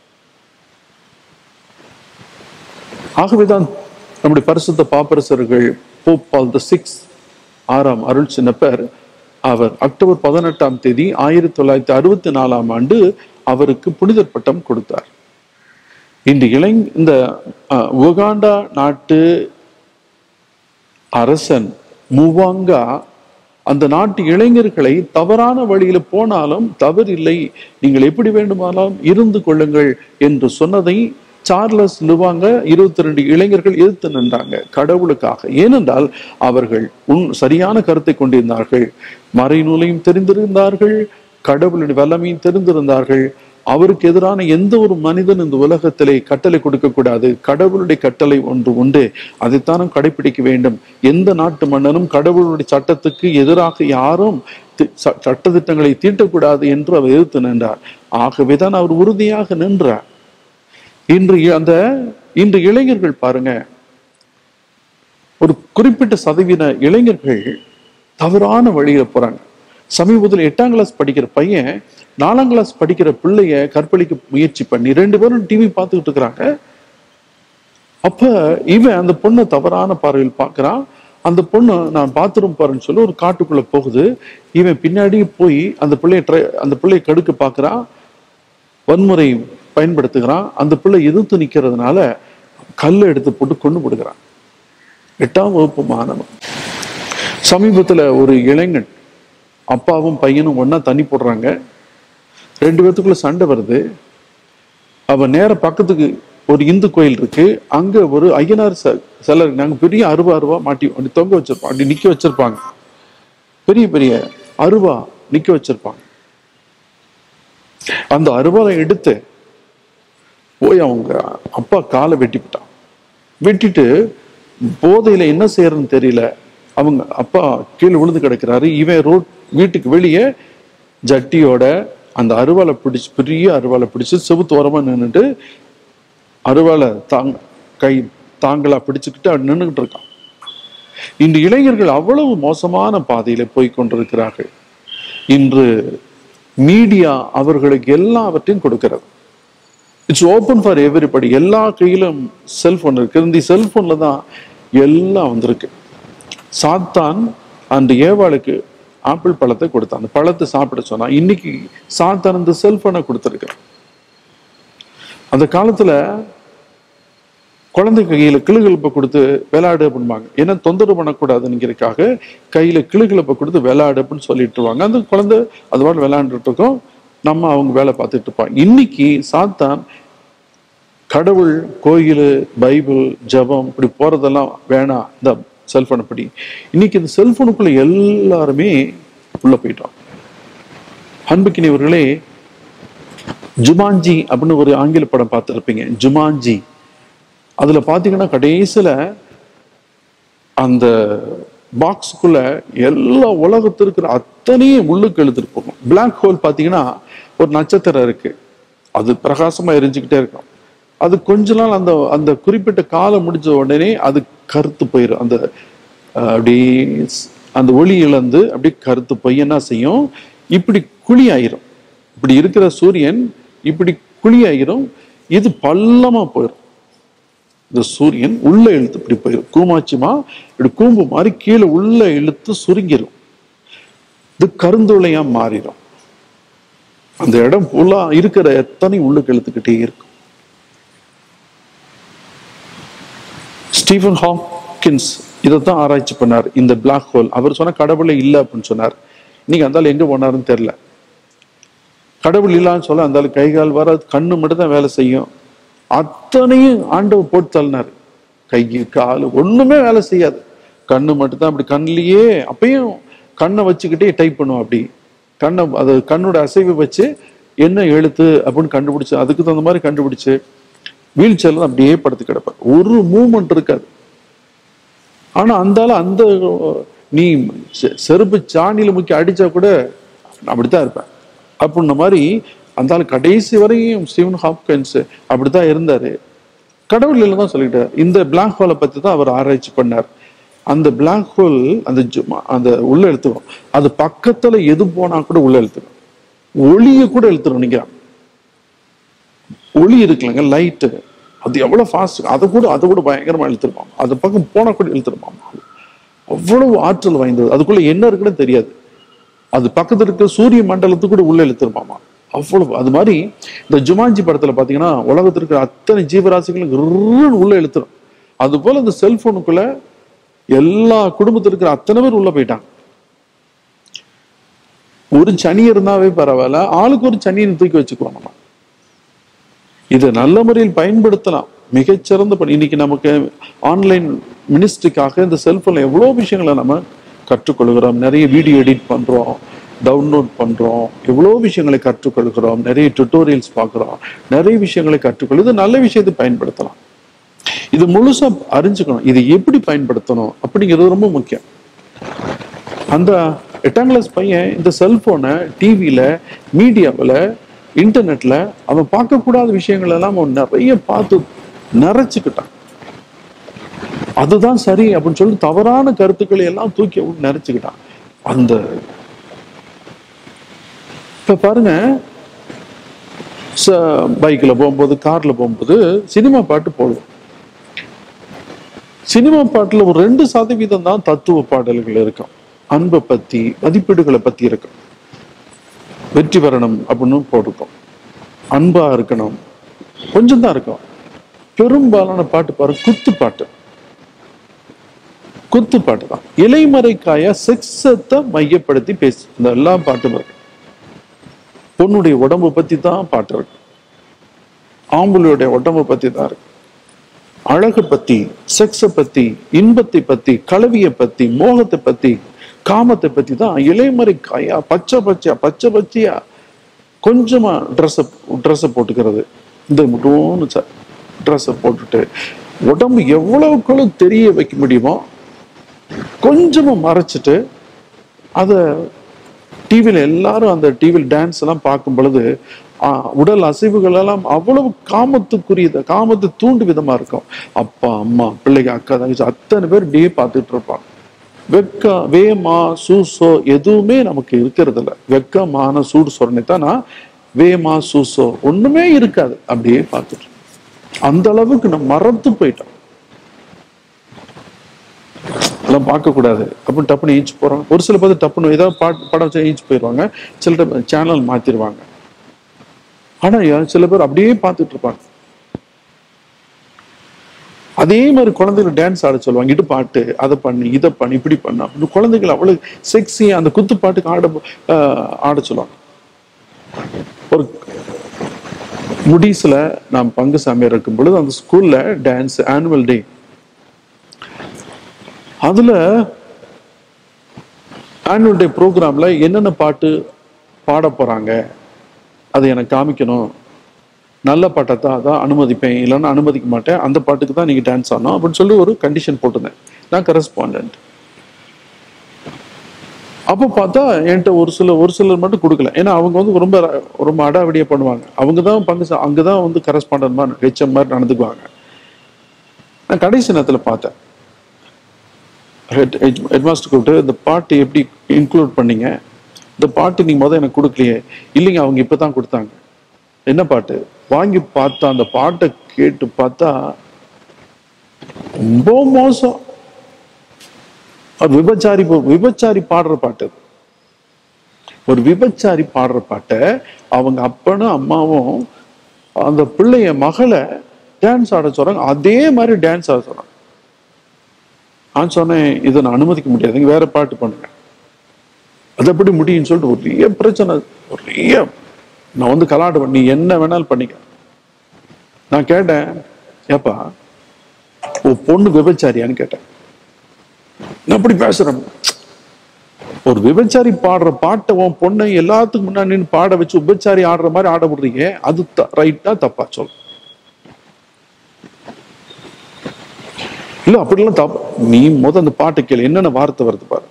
ஆகவேதான் நம்முடைய பரிசுத்த பாப்பரசர்கள் போப் பால் த சிக்ஸ் ஆறாம் அருள் சின்னப்பர் அவர் அக்டோபர் பதினெட்டாம் தேதி ஆயிரத்தி தொள்ளாயிரத்தி அறுபத்தி நாலாம் ஆண்டு அவருக்கு புனிதர் பட்டம் கொடுத்தார் இன்று இளைஞ இந்த அஹ், உகாண்டா நாட்டு அரசன் முவாங்கா அந்த நாட்டு இளைஞர்களை தவறான வழியில போனாலும் தவறில்லை நீங்கள் எப்படி வேண்டுமானாலும் இருந்து கொள்ளுங்கள் என்று சொன்னதை சார்லஸ் லுவாங்க இருபத்தி ரெண்டு இளைஞர்கள் எதிர்த்து நின்றாங்க கடவுளுக்காக ஏனென்றால் அவர்கள் உன் சரியான கருத்தை கொண்டிருந்தார்கள் மறைநூலையும் தெரிந்திருந்தார்கள் கடவுளின் வல்லமையும் தெரிந்திருந்தார்கள் அவருக்கு எதிரான எந்த ஒரு மனிதன் இந்த உலகத்திலே கட்டளை கொடுக்க கூடாது கடவுளுடைய கட்டளை ஒன்று உண்டு அதைத்தானும் கடைபிடிக்க வேண்டும் எந்த நாட்டு மன்னனும் கடவுளுடைய சட்டத்துக்கு எதிராக யாரும் தி- ச- சட்டதிட்டங்களை தீட்டக்கூடாது என்று அவர் எதிர்த்து நின்றார் ஆகவேதான் அவர் உறுதியாக நின்றார் இன்று இ- அந்த இன்று இளைஞர்கள் பாருங்க ஒரு குறிப்பிட்ட சதவீத இளைஞர்கள் தவறான வழியில போறாங்க சமீபத்தில் எட்டாம் கிளாஸ் படிக்கிற பையன் நாலாம் கிளாஸ் படிக்கிற பிள்ளைய கற்பழிக்க முயற்சி பண்ணி ரெண்டு பேரும் டிவி பார்த்துக்கிட்டு இருக்கிறாங்க அப்ப இவன் அந்த பொண்ணை தவறான பார்வையில் பார்க்கறான் அந்த பொண்ணு நான் பாத்ரூம் போறேன்னு சொல்லி ஒரு காட்டுக்குள்ள போகுது இவன் பின்னாடி போய் அந்த பிள்ளைய ட்ரை அந்த பிள்ளைய கடுக்க பார்க்கறான் வன்முறை பயன்படுத்துகிறான் அந்த பிள்ளை எதிர்த்து நிக்கிறதுனால கல்லை எடுத்து போட்டு கொண்டு போடுகிறான் எட்டாம் வகுப்பு மாணவன் சமீபத்துல ஒரு இளைஞன் அப்பாவும் பையனும் ஒண்ணா தண்ணி போடுறாங்க ரெண்டு பேத்துக்குள்ள சண்டை வருது அவன் நேர பக்கத்துக்கு ஒரு இந்து கோயில் இருக்கு அங்க ஒரு ஐயனார் ச- சிலை இருக்கு நாங்க பெரிய அருவா அருவா மாட்டி அப்படி தொங்க வச்சிருப்போம் அப்படி நிக்க வச்சிருப்பாங்க பெரிய பெரிய அருவா நிக்க வச்சிருப்பாங்க அந்த அருவாலை எடுத்து போய் அவங்க அப்பா காலை வெட்டிவிட்டான் வெட்டிட்டு போதையில என்ன செய்யறதுன்னு தெரியல அவங்க அப்பா கீழே விழுந்து கிடக்குறாரு இவன் ரோட் வீட்டுக்கு வெளியே ஜட்டியோட அந்த அருவாலை பிடிச்சு பெரிய அருவாலை பிடிச்சு செவுத்தோரமா நின்னுட்டு அருவாலை தாங்க கை தாங்களா பிடிச்சுக்கிட்டு அவன் நின்றுகிட்டு இருக்கான் இன்று இளைஞர்கள் அவ்வளவு மோசமான பாதையில போய் கொண்டிருக்கிறார்கள் இன்று மீடியா அவர்களுக்கு எல்லாவற்றையும் கொடுக்கிறது இட்ஸ் ஓப்பன் ஃபார் எவ்ரிபடி எல்லா கையிலும் செல்போன் இருக்கு இந்த செல்போன்ல தான் எல்லாம் வந்திருக்கு சாத்தான் அந்த ஏவாளுக்கு ஆப்பிள் பழத்தை கொடுத்தான் அந்த பழத்தை சாப்பிட சொன்னா இன்னைக்கு சாத்தான் அந்த செல்போனை கொடுத்துருக்கான் அந்த காலத்துல குழந்தை கையில கிளுகிழப்பை கொடுத்து விளையாடு அப்படிம்பாங்க ஏன்னா தொந்தரவு பண்ணக்கூடாதுங்கிறதுக்காக கையில கிளுகிழப்பை கொடுத்து விளையாடு அப்படின்னு சொல்லிட்டுருவாங்க அந்த குழந்தை அது பாட்டு விளையாண்டுட்டு இருக்கும் நம்ம அவங்க வேலை பார்த்துட்டு இருப்பாங்க இன்னைக்கு சாத்தான் கடவுள் கோயில் பைபிள் ஜெபம் இப்படி போறதெல்லாம் வேணாம் இந்த செல்போன் அப்படி இன்னைக்கு இந்த செல்போனுக்குள்ள எல்லாருமே உள்ள போயிட்டோம் அன்புக்கினியவர்களே ஜுமான்ஜி அப்படின்னு ஒரு ஆங்கில படம் பார்த்துருப்பீங்க ஜுமான்ஜி அதுல பாத்தீங்கன்னா கடைசியில அந்த பாக்ஸுக்குள்ள எல்லா உலகத்துல இருக்கிற அத்தனையும் உள்ளுக்கு எழுதிட்டு போகும் பிளாக் ஹோல் பாத்தீங்கன்னா ஒரு நட்சத்திரம் இருக்கு அது பிரகாசமா எரிஞ்சுக்கிட்டே இருக்கும் அது கொஞ்ச நாள் அந்த அந்த குறிப்பிட்ட காலம் முடிஞ்ச உடனே அது கருத்து போயிடும் அந்த அஹ், அப்படியே ஸ்- அந்த ஒளி இழந்து அப்படியே கருத்து போய் என்ன செய்யும் இப்படி குழி ஆயிரும் இப்படி இருக்கிற சூரியன் இப்படி குழி ஆயிரும் இது பள்ளமா போயிடும் இந்த சூரியன் உள்ள இழுத்து இப்படி போயிடும் கூமாச்சிமா இப்படி கூம்பு மாதிரி கீழே உள்ள இழுத்து சுருங்கிரும் இது கருந்துளையா மாறிடும் அந்த இடம் ஃபுல்லா இருக்கிற எத்தனை உள்ளுக்கு இழுத்துக்கிட்டே இருக்கும் ஸ்டீஃபன் ஹாக்கின்ஸ் இதைத்தான் ஆராய்ச்சி பண்ணார் இந்த பிளாக் ஹோல் அவர் சொன்ன கடவுளே இல்லை அப்படின்னு சொன்னார் இன்னைக்கு அந்த ஆள் எங்க போனாருன்னு தெரியல கடவுள் இல்லான்னு சொல்ல அந்த ஆள் கை கால் வராது கண்ணு மட்டும் தான் வேலை செய்யும் அத்தனையும் ஆண்டவர் போட்டு தள்ளினார் கை கால் ஒண்ணுமே வேலை செய்யாது கண்ணு மட்டும் தான் அப்படி கண்ணிலேயே அப்பயும் கண்ணை வச்சுக்கிட்டே டைப் பண்ணுவோம் அப்படி கண்ணை அது கண்ணோட அசைவை வச்சு என்ன எழுத்து அப்படின்னு கண்டுபிடிச்சு அதுக்கு தகுந்த மாதிரி கண்டுபிடிச்சு வீல் சேர்ல அப்படியே படுத்து கிடப்பார் ஒரு மூமெண்ட் இருக்காது ஆனா அந்த ஆளு அந்த நீ செ- செருப்பு சாணியில முக்கி அடிச்சா கூட நான் அப்படித்தான் இருப்பேன் அப்படின்ன மாதிரி அந்த ஆள் கடைசி வரையும் ஸ்டீவன் ஹாப்கன்ஸ் அப்படித்தான் இருந்தாரு கடவுள் இல்லை தான் சொல்லிட்டார் இந்த பிளாக் ஹோலை பத்தி தான் அவர் ஆராய்ச்சி பண்ணார் அந்த பிளாக் ஹோல் அந்த ஜு- அந்த உள்ள எழுத்துக்கும் அது பக்கத்துல எது போனா கூட உள்ள எழுத்துக்கும் ஒளியை கூட எழுத்துரும் நினைக்கிறான் ஒளி இருக்குல்லங்க லைட்டு அது எவ்வளவு ஃபாஸ்ட் அதை கூட அதை கூட பயங்கரமா இழுத்துருப்பாங்க அது பக்கம் போனா கூட இழுத்துருப்பாங்க அவ்வளவு ஆற்றல் வாய்ந்தது அதுக்குள்ள என்ன இருக்குன்னு தெரியாது அது பக்கத்துல இருக்க சூரிய மண்டலத்துக்கு கூட உள்ள இழுத்துருப்பாமா அவ்வளவு அது மாதிரி இந்த ஜுமான்ஜி படத்துல பாத்தீங்கன்னா உலகத்துல இருக்கிற அத்தனை ஜீவராசிகளும் கிர்ன்னு உள்ள இழுத்துரும் அது போல இந்த செல்போனுக்குள்ள எல்லா குடும்பத்துல இருக்கிற அத்தனை பேர் உள்ள போயிட்டாங்க ஒரு சனி இருந்தாவே பரவாயில்ல ஆளுக்கு ஒரு சனியை தூக்கி வச்சுக்குவோம் நம்ம இதை நல்ல முறையில் பயன்படுத்தலாம் மிகச்சிறந்த பணி இன்னைக்கு நமக்கு ஆன்லைன் மினிஸ்ட்ரிக்காக இந்த செல்போன்ல எவ்வளோ விஷயங்களை நம்ம கற்றுக்கொள்கிறோம் நிறைய வீடியோ எடிட் பண்றோம் டவுன்லோட் பண்றோம் எவ்வளோ விஷயங்களை கற்றுக்கொள்கிறோம் நிறைய டுட்டோரியல்ஸ் பார்க்குறோம் நிறைய விஷயங்களை கற்றுக்கொள் இது நல்ல விஷயத்தை பயன்படுத்தலாம் இது முழுசா அறிஞ்சுக்கணும் இதை எப்படி பயன்படுத்தணும் அப்படிங்கிறது ரொம்ப முக்கியம் அந்த எட்டாம் கிளாஸ் பையன் இந்த செல்போனை டிவியில மீடியாவில் இன்டர்நெட்ல அவன் பார்க்கக்கூடாத விஷயங்கள் எல்லாம் அவன் நிறைய பார்த்து நிறைச்சுக்கிட்டான் அதுதான் சரி அப்படின்னு சொல்லி தவறான கருத்துக்களை எல்லாம் தூக்கி விட்டு நிறைச்சுக்கிட்டான் அந்த இப்ப பாருங்க பைக்கில் போகும்போது கார்ல போகும்போது சினிமா பாட்டு போடுவோம் சினிமா பாட்டுல ஒரு ரெண்டு சதவீதம் தான் தத்துவ பாடல்கள் இருக்கும் அன்பை பத்தி மதிப்பீடுகளை பத்தி இருக்கும் வெற்றி பெறணும் அப்படின்னு போட்டிருக்கோம் அன்பா இருக்கணும் கொஞ்சம் தான் இருக்கும் பெரும்பாலான பாட்டு பாரு குத்து பாட்டு குத்து பாட்டு தான் இலைமறைக்காய செக்ஸத்தை மையப்படுத்தி பேசு இந்த எல்லா பாட்டும் இருக்கு பொண்ணுடைய உடம்பு பத்தி தான் பாட்டு இருக்கு ஆம்பளையுடைய உடம்பு பத்தி தான் இருக்கு அழகு பத்தி செக்ஸை பத்தி இன்பத்தை பத்தி கலவியை பத்தி மோகத்தை பத்தி காமத்தை பத்தி தான் இலைமறை காயா பச்சை பச்சையா பச்சை பச்சையா கொஞ்சமா ட்ரெஸ்ஸை ட்ரெஸ்ஸை போட்டுக்கிறது இந்த மட்டும் ட்ரெஸ்ஸை போட்டுட்டு உடம்பு எவ்வளவுக்குள்ள தெரிய வைக்க முடியுமோ கொஞ்சமா மறைச்சிட்டு அதை டிவியில் எல்லாரும் அந்த டிவியில் டான்ஸ் எல்லாம் பார்க்கும் பொழுது ஆ, உடல் அசைவுகள் எல்லாம் அவ்வளவு காமத்துக்குரியது காமத்தை தூண்டு விதமா இருக்கும் அப்பா அம்மா பிள்ளைங்க அக்கா தங்கச்சி அத்தனை பேர் இப்படியே பார்த்துட்டு இருப்பாங்க வெக்க வேமா சூசோ எதுவுமே நமக்கு இருக்கிறது இல்ல வெக்கமான சூடு சொரணைத்தானா வேமா சூசோ ஒண்ணுமே இருக்காது அப்படியே பார்த்துட்டு இருப்போம். அந்த அளவுக்கு நம்ம மறந்து போயிட்டோம் எல்லாம் பார்க்க கூடாது அப்படின்னு டப்புன்னு ஈச்சு போறாங்க ஒரு சில பேர் டப்புன்னு ஏதாவது பாட்டு படம் வச்சா ஈச்சு போயிடுவாங்க சில சேனல் மாத்திருவாங்க ஆனா யா- சில பேர் அப்படியே பார்த்துட்டு இருப்பாங்க அதே மாதிரி குழந்தைகள் டான்ஸ் ஆட சொல்லுவாங்க இடு பாட்டு அதை பண்ணு இதை பண்ணு இப்படி பண்ணு அப்படின்னு குழந்தைகள் அவ்வளவு செக்ஸி அந்த குத்து பாட்டுக்கு ஆட ஆஹ், ஆட சொல்லுவாங்க ஒரு முடிஸ்ல நான் பங்கு சாமியார் இருக்கும் பொழுது அந்த ஸ்கூல்ல டான்ஸ் ஆனுவல் டே அதுல ஆனுவல் டே ப்ரோக்ராம்ல என்னென்ன பாட்டு பாட போறாங்க அதை எனக்கு காமிக்கணும் நல்ல பாட்டை தான் அதான் அனுமதிப்பேன் இல்லைன்னா அனுமதிக்க மாட்டேன் அந்த பாட்டுக்கு தான் நீங்க டான்ஸ் ஆடணும் அப்படின்னு சொல்லி ஒரு கண்டிஷன் போட்டிருந்தேன் நான் கரஸ்பாண்டன்ட் அப்போ பார்த்தா என்கிட்ட ஒரு சில ஒரு சிலர் மட்டும் கொடுக்கல ஏன்னா அவங்க வந்து ரொம்ப ரொம்ப அடாவடியா பண்ணுவாங்க அவங்க தான் பங்கு சா- அங்கதான் வந்து கரஸ்பாண்டன்ட் மாதிரி ஹெச்எம் மாதிரி நடந்துக்குவாங்க நான் கடைசி நேரத்தில் பார்த்தேன் ஹெட் ஹெட்மாஸ்டர் கூப்பிட்டு இந்த பாட்டு எப்படி இன்க்ளூட் பண்ணீங்க இந்த பாட்டு நீங்க முதல் எனக்கு கொடுக்கலையே இல்லைங்க அவங்க இப்பதான் கொடுத்தாங்க என்ன பாட்டு வாங்கி பார்த்தா அந்த பாட்டை கேட்டு பார்த்தா ரொம்ப மோசம் அது விபச்சாரி போ- விபச்சாரி பாடுற பாட்டு அது. ஒரு விபச்சாரி பாடுற பாட்டை அவங்க அப்பனும் அம்மாவும் அந்த பிள்ளைய மகளை டான்ஸ் ஆட சொல்றாங்க அதே மாதிரி டான்ஸ் ஆட சொல்றாங்க நான் சொன்னேன் இதை நான் அனுமதிக்க முடியாதுங்க வேற பாட்டு பண்ணுங்க அது எப்படி முடியும்னு சொல்லிட்டு ஒரே பிரச்சனை ஒரே நான் வந்து கலாடுவேன் நீ என்ன வேணாலும் பண்ணிக்க நான் கேட்டேன் ஏப்பா உன் பொண்ணு விபச்சாரியான்னு கேட்டேன் நான் அப்படி பேசுறேன் ஒரு விபச்சாரி பாடுற பாட்டை உன் பொண்ணை எல்லாத்துக்கும் முன்னாடி நின்னு பாட வச்சு விபச்சாரி ஆடுற மாதிரி ஆட விடுறீங்க அது ரைட்டா தப்பா சொல் இல்ல அப்படிலாம் தப்பு நீ முத அந்த பாட்டு கேளு என்னென்ன வார்த்தை வருது பாரு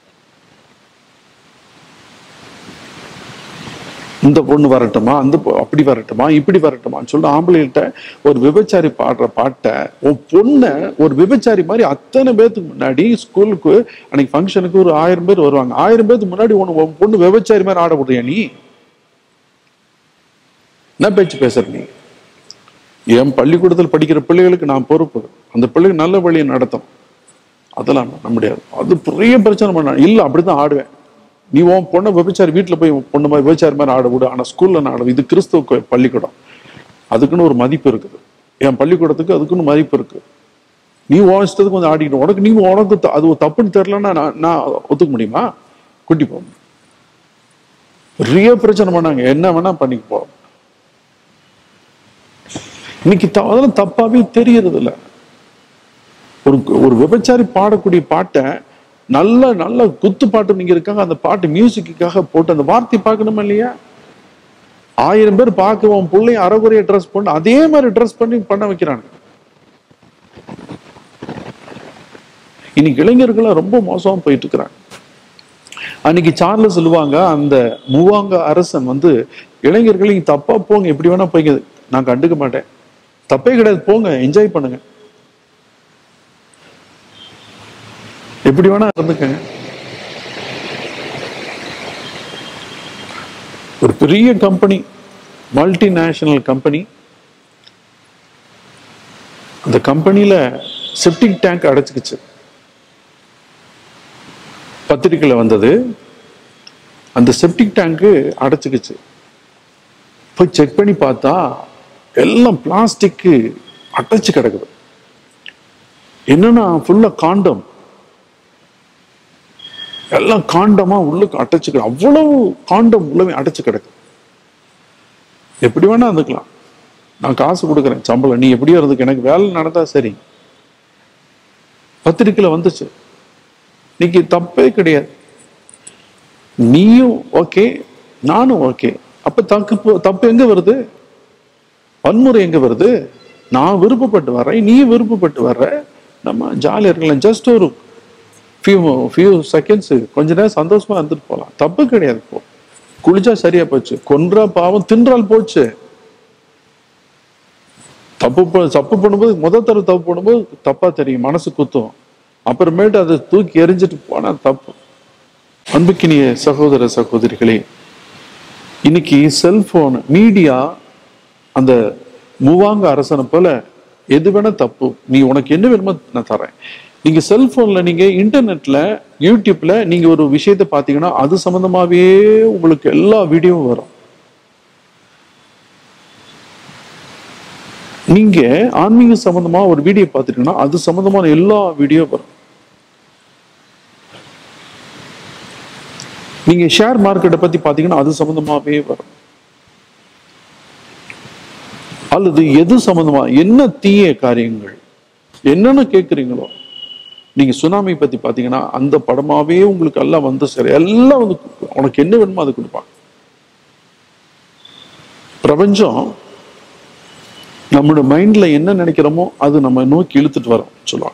இந்த பொண்ணு வரட்டுமா அந்த பொ- அப்படி வரட்டுமா இப்படி வரட்டுமான்னு சொல்லிட்டு ஆம்பளைகிட்ட ஒரு விபச்சாரி பாடுற பாட்டை உன் பொண்ணை ஒரு விபச்சாரி மாதிரி அத்தனை பேத்துக்கு முன்னாடி ஸ்கூலுக்கு அன்னைக்கு ஃபங்க்ஷனுக்கு ஒரு ஆயிரம் பேர் வருவாங்க ஆயிரம் பேத்துக்கு முன்னாடி உன் உன் பொண்ணு விபச்சாரி மாதிரி ஆட விடுறியா நீ என்ன பேச்சு பேசுற நீ என் பள்ளிக்கூடத்தில் படிக்கிற பிள்ளைகளுக்கு நான் பொறுப்பு அந்த பிள்ளைக்கு நல்ல வழியை நடத்தும் அதெல்லாம் பண்ண முடியாது அது பெரிய பிரச்சனை பண்ண இல்ல அப்படிதான் ஆடுவேன் நீ உன் பொண்ணை விபச்சாரி வீட்டுல போய் உன் பொண்ணு மாதிரி விபச்சாரி மாதிரி ஆட விடு ஆனா ஸ்கூல்ல நான் ஆடுவேன் இது கிறிஸ்துவ கோ- பள்ளிக்கூடம் அதுக்குன்னு ஒரு மதிப்பு இருக்குது என் பள்ளிக்கூடத்துக்கு அதுக்குன்னு மதிப்பு இருக்கு நீ உன் இஷ்டத்துக்கு வந்து ஆடிக்கணும் உனக்கு நீ உனக்கு த- அது ஒரு தப்புன்னு தெரியலன்னா நான் நான் ஒத்துக்க முடியுமா குட்டி போ பெரிய பிரச்சனை பண்ணாங்க என்ன வேணா பண்ணிக்க போ இன்னைக்கு த- அதெல்லாம் தப்பாவே தெரியறது இல்ல ஒரு ஒரு விபச்சாரி பாடக்கூடிய பாட்டை நல்ல நல்ல குத்து பாட்டு நீங்க இருக்காங்க அந்த பாட்டு மியூசிக்குக்காக போட்டு அந்த வார்த்தை பார்க்கணுமா இல்லையா ஆயிரம் பேர் பார்க்க உன் பிள்ளைய அறகுறைய ட்ரெஸ் பண்ணி அதே மாதிரி ட்ரெஸ் பண்ணி பண்ண வைக்கிறாங்க இன்னைக்கு இளைஞர்கள் ரொம்ப மோசமா போயிட்டு இருக்கிறாங்க அன்னைக்கு சார்லஸ் சொல்லுவாங்க அந்த மூவாங்க அரசன் வந்து இளைஞர்கள் நீங்க தப்பா போங்க எப்படி வேணா போய்ங்க நான் கண்டுக்க மாட்டேன் தப்பே கிடையாது போங்க என்ஜாய் பண்ணுங்க எப்படி வேணா இருந்துக்கங்க ஒரு பெரிய கம்பெனி மல்டிநேஷனல் கம்பெனி அந்த கம்பெனியில செப்டிக் டேங்க் அடைச்சுக்கிச்சு பத்திரிக்கையில வந்தது அந்த செப்டிக் டேங்க்கு அடைச்சுக்கிச்சு போய் செக் பண்ணி பார்த்தா எல்லாம் பிளாஸ்டிக்கு அடைச்சு கிடக்குது என்னன்னா ஃபுல்லா காண்டம் எல்லாம் காண்டமா உள்ளுக்கு அடைச்சு கிடக்கு அவ்வளவு காண்டம் உள்ளவே அடைச்சு கிடக்கு எப்படி வேணா இருந்துக்கலாம் நான் காசு கொடுக்குறேன் சம்பளம் நீ எப்படியோ இருந்துக்க எனக்கு வேலை நடந்தா சரி பத்திரிக்கையில வந்துச்சு இன்னைக்கு தப்பே கிடையாது நீயும் ஓகே நானும் ஓகே அப்ப தப்பு தப்பு எங்க வருது வன்முறை எங்க வருது நான் விருப்பப்பட்டு வர்றேன் நீ விருப்பப்பட்டு வர்ற நம்ம ஜாலியா இருக்கலாம் ஜஸ்ட் ஒரு ஃபியூ ஃபியூ செகண்ட்ஸ் கொஞ்ச நேரம் சந்தோஷமா இருந்துட்டு போகலாம் தப்பு கிடையாது போ குளிச்சா சரியா போச்சு கொன்றா பாவம் தின்றால் போச்சு தப்பு ப- தப்பு பண்ணும்போது முத தடவை தப்பு பண்ணும்போது தப்பா தெரியும் மனசு குத்தும் அப்புறமேட்டு அதை தூக்கி எறிஞ்சிட்டு போனா தப்பு அன்புக்கினிய சகோதர சகோதரிகளே இன்னைக்கு செல்போன் மீடியா அந்த மூவாங்க அரசனை போல எது வேணா தப்பு நீ உனக்கு என்ன வேணுமோ நான் தரேன் நீங்க செல்போன்ல நீங்க இன்டர்நெட்ல யூடியூப்ல நீங்க ஒரு விஷயத்தை பாத்தீங்கன்னா அது சம்பந்தமாவே உங்களுக்கு எல்லா வீடியோவும் வரும் நீங்க ஆன்மீக சம்பந்தமா ஒரு வீடியோ பார்த்துட்டீங்கன்னா அது சம்பந்தமான எல்லா வீடியோ வரும் நீங்க ஷேர் மார்க்கெட்டை பத்தி பாத்தீங்கன்னா அது சம்பந்தமாவே வரும் அல்லது எது சம்பந்தமா என்ன தீய காரியங்கள் என்னென்ன கேட்குறீங்களோ நீங்க சுனாமி பத்தி பாத்தீங்கன்னா அந்த படமாவே உங்களுக்கு எல்லாம் வந்து சரி எல்லாம் வந்து கொடுக்கும். உனக்கு என்ன வேணுமோ அது கொடுப்பாங்க பிரபஞ்சம் நம்மளோட மைண்ட்ல என்ன நினைக்கிறோமோ அது நம்ம நோக்கி இழுத்துட்டு வரோம் சொல்லுவாங்க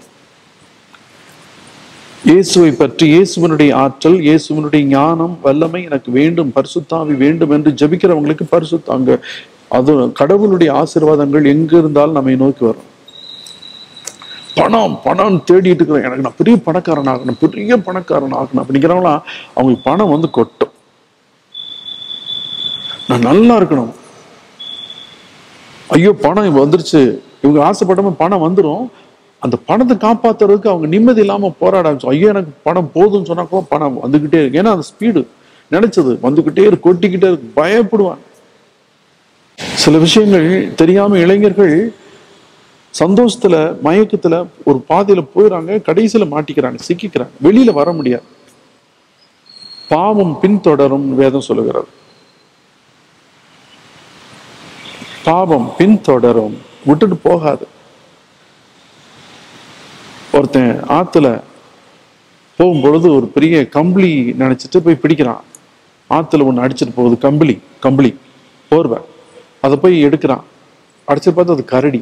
இயேசுவை பற்றி இயேசுவனுடைய ஆற்றல் இயேசுவனுடைய ஞானம் வல்லமை எனக்கு வேண்டும் பரிசுத்தாவி வேண்டும் என்று ஜெபிக்கிறவங்களுக்கு பரிசுத்தாங்க அது கடவுளுடைய ஆசீர்வாதங்கள் எங்க இருந்தாலும் நம்மை நோக்கி வரும் பணம் பணம் தேடிட்டு இருக்கிறேன் எனக்கு நான் பெரிய பணக்காரன் ஆகணும் பெரிய பணக்காரன் ஆகணும் அப்படிங்கிறவங்களாம் அவங்களுக்கு பணம் வந்து கொட்டும் நான் நல்லா இருக்கணும் ஐயோ பணம் வந்துருச்சு இவங்க ஆசைப்படாம பணம் வந்துரும் அந்த பணத்தை காப்பாத்துறதுக்கு அவங்க நிம்மதி இல்லாம போராட ஆரம்பிச்சோம் ஐயோ எனக்கு பணம் போதும்னு சொன்னா கூட பணம் வந்துகிட்டே இருக்கு ஏன்னா அந்த ஸ்பீடு நினைச்சது வந்துகிட்டே இருக்கு கொட்டிக்கிட்டே இருக்கு பயப்படுவாங்க சில விஷயங்கள் தெரியாம இளைஞர்கள் சந்தோஷத்துல மயக்கத்துல ஒரு பாதையில போயிடுறாங்க கடைசியில மாட்டிக்கிறாங்க சிக்கிக்கிறாங்க வெளியில வர முடியாது பாவம் பின்தொடரும் வேதம் சொல்லுகிறது பாவம் பின்தொடரும் விட்டுட்டு போகாது ஒருத்தன் ஆத்துல போகும்பொழுது ஒரு பெரிய கம்பளி நினைச்சிட்டு போய் பிடிக்கிறான் ஆத்துல ஒண்ணு அடிச்சிட்டு போகுது கம்பளி கம்பளி போர்வை அதை போய் எடுக்கிறான் அடிச்சிட்டு பார்த்து அது கரடி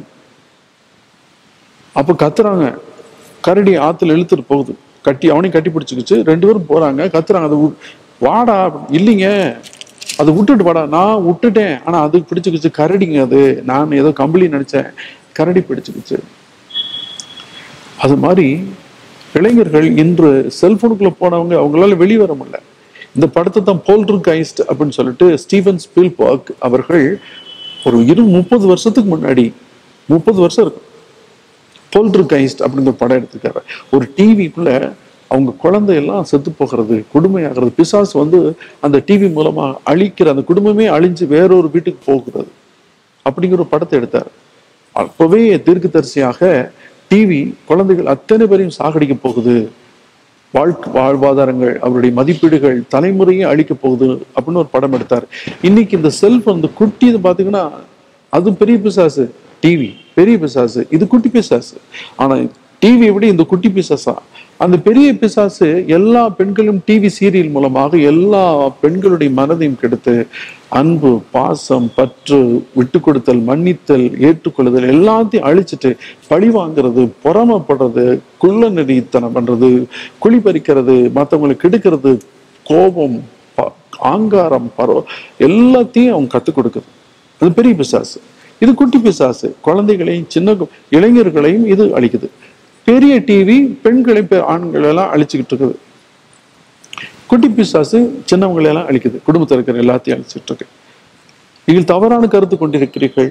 அப்ப கத்துறாங்க கரடி ஆத்துல இழுத்துட்டு போகுது கட்டி அவனையும் கட்டி பிடிச்சிக்கிச்சு ரெண்டு பேரும் போறாங்க கத்துறாங்க அது வு- வாடா இல்லைங்க அது விட்டுட்டு வாடா நான் விட்டுட்டேன் ஆனா அது பிடிச்சுக்கிச்சு கரடிங்க அது நான் ஏதோ கம்பளி நினைச்சேன் கரடி பிடிச்சுக்கிச்சு அது மாதிரி இளைஞர்கள் இன்று செல்போனுக்குள்ள போனவங்க அவங்களால வெளியே வர முடியல இந்த படத்தை தான் போல்ட்ரு கைஸ்ட் அப்படின்னு சொல்லிட்டு ஸ்டீவன் ஸ்பீல்பர்க் அவர்கள் ஒரு இரு முப்பது வருஷத்துக்கு முன்னாடி முப்பது வருஷம் இருக்கும் போல்ட்ரு கைஸ்ட் அப்படிங்கிற ஒரு படம் எடுத்திருக்காரு ஒரு டிவிக்குள்ள அவங்க குழந்தை எல்லாம் செத்து போகிறது கொடுமையாகிறது பிசாசு வந்து அந்த டிவி மூலமா அழிக்கிற அந்த குடும்பமே அழிஞ்சு வேறொரு வீட்டுக்கு போகிறது அப்படிங்கிற ஒரு படத்தை எடுத்தார் அப்பவே தீர்க்கதரிசியாக டிவி குழந்தைகள் அத்தனை பேரையும் சாகடிக்க போகுது வாழ்க்கை வாழ்வாதாரங்கள் அவருடைய மதிப்பீடுகள் தலைமுறையே அழிக்க போகுது அப்படின்னு ஒரு படம் எடுத்தார் இன்னைக்கு இந்த செல்போன் இந்த குட்டி இது பாத்தீங்கன்னா அது பெரிய பிசாசு டிவி பெரிய பிசாசு இது குட்டி பிசாசு ஆனா டிவியை விட இந்த குட்டி பிசாசா அந்த பெரிய பிசாசு எல்லா பெண்களும் டிவி சீரியல் மூலமாக எல்லா பெண்களுடைய மனதையும் கெடுத்து அன்பு பாசம் பற்று விட்டு கொடுத்தல் மன்னித்தல் ஏற்றுக்கொள்ளுதல் எல்லாத்தையும் அழிச்சிட்டு பழி வாங்குறது பொறாமப்படுறது குள்ள நெறித்தனம் பண்றது குழி பறிக்கிறது மற்றவங்களை கெடுக்கிறது கோபம் ப- ஆங்காரம் பரவ எல்லாத்தையும் அவங்க கத்துக் கொடுக்குது அது பெரிய பிசாசு இது குட்டி பிசாசு குழந்தைகளையும் சின்ன கு- இளைஞர்களையும் இது அழிக்குது பெரிய டிவி பெண்களை பெ- ஆண்களை எல்லாம் அழிச்சுக்கிட்டு இருக்குது குட்டி பிசாசு சின்னவங்களை எல்லாம் அழிக்குது குடும்பத்தில் இருக்கிற எல்லாத்தையும் அழிச்சிட்டு இருக்கு நீங்கள் தவறான கருத்து கொண்டிருக்கிறீர்கள்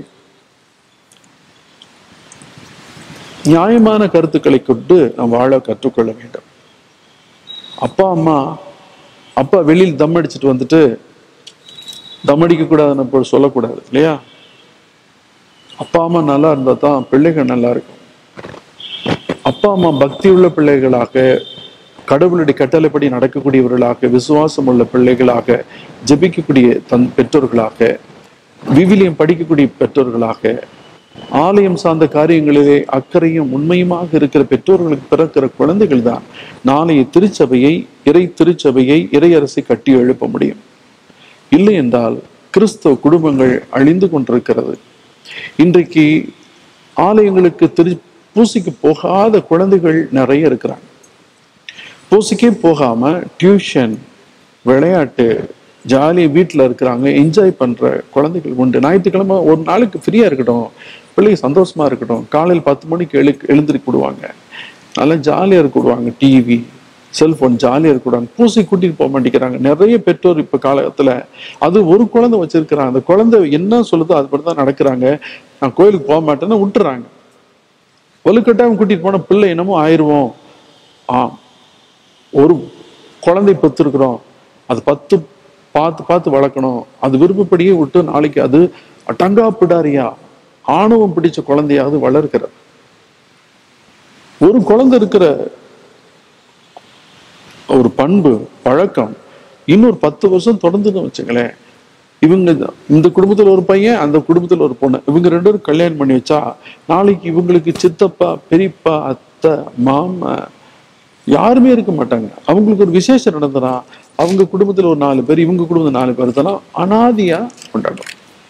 நியாயமான கருத்துக்களை கொண்டு நாம் வாழ கற்றுக்கொள்ள வேண்டும் அப்பா அம்மா அப்பா வெளியில் தம் அடிச்சுட்டு வந்துட்டு தம் அடிக்க கூடாதுன்னு இப்போ சொல்லக்கூடாது இல்லையா அப்பா அம்மா நல்லா இருந்தா தான் பிள்ளைகள் நல்லா இருக்கும் அப்பா அம்மா பக்தி உள்ள பிள்ளைகளாக கடவுளுடைய கட்டளைப்படி நடக்கக்கூடியவர்களாக விசுவாசம் உள்ள பிள்ளைகளாக ஜெபிக்கக்கூடிய தன் பெற்றோர்களாக விவிலியம் படிக்கக்கூடிய பெற்றோர்களாக ஆலயம் சார்ந்த காரியங்களிலே அக்கறையும் உண்மையுமாக இருக்கிற பெற்றோர்களுக்கு பிறக்கிற குழந்தைகள் தான் நாளைய திருச்சபையை இறை திருச்சபையை இறையரசை கட்டி எழுப்ப முடியும் இல்லை என்றால் கிறிஸ்தவ குடும்பங்கள் அழிந்து கொண்டிருக்கிறது இன்றைக்கு ஆலயங்களுக்கு திரு பூசிக்கு போகாத குழந்தைகள் நிறைய இருக்கிறாங்க பூசிக்கே போகாம டியூஷன் விளையாட்டு ஜாலியாக வீட்டில் இருக்கிறாங்க என்ஜாய் பண்ற குழந்தைகள் உண்டு ஞாயிற்றுக்கிழமை ஒரு நாளுக்கு ஃப்ரீயா இருக்கட்டும் பிள்ளைங்க சந்தோஷமா இருக்கட்டும் காலையில் பத்து மணிக்கு எழு எழுந்திருக்க விடுவாங்க நல்லா ஜாலியாக இருக்க விடுவாங்க டிவி செல்போன் ஜாலியாக இருக்க விடுவாங்க பூசி கூட்டிட்டு போக மாட்டேங்கிறாங்க நிறைய பெற்றோர் இப்போ காலத்துல அது ஒரு குழந்தை வச்சிருக்கிறாங்க அந்த குழந்தை என்ன சொல்லுதோ அது மட்டும் தான் நடக்கிறாங்க நான் கோயிலுக்கு போக மாட்டேன்னு விட்டுறாங்க வலுக்கட்டாயம் கூட்டிட்டு போன பிள்ளை என்னமோ ஆயிடுவோம் ஆ ஒரு குழந்தை பெற்றிருக்கிறோம் அது பத்து பார்த்து பார்த்து வளர்க்கணும் அது விருப்பப்படியே விட்டு நாளைக்கு அது அட்டங்கா பிடாரியா ஆணவம் பிடிச்ச குழந்தையாவது வளர்க்கிறது ஒரு குழந்தை இருக்கிற ஒரு பண்பு பழக்கம் இன்னொரு பத்து வருஷம் தொடர்ந்துன்னு வச்சுங்களேன் இவங்க தான். இந்த குடும்பத்துல ஒரு பையன் அந்த குடும்பத்துல ஒரு பொண்ணு இவங்க ரெண்டு பேரும் கல்யாணம் பண்ணி வச்சா நாளைக்கு இவங்களுக்கு சித்தப்பா பெரியப்பா அத்தை மாமா யாருமே இருக்க மாட்டாங்க அவங்களுக்கு ஒரு விசேஷம் நடந்தனா அவங்க குடும்பத்துல ஒரு நாலு பேர் இவங்க குடும்பத்துல நாலு பேர் தான் அனாதியா கொண்டாடும்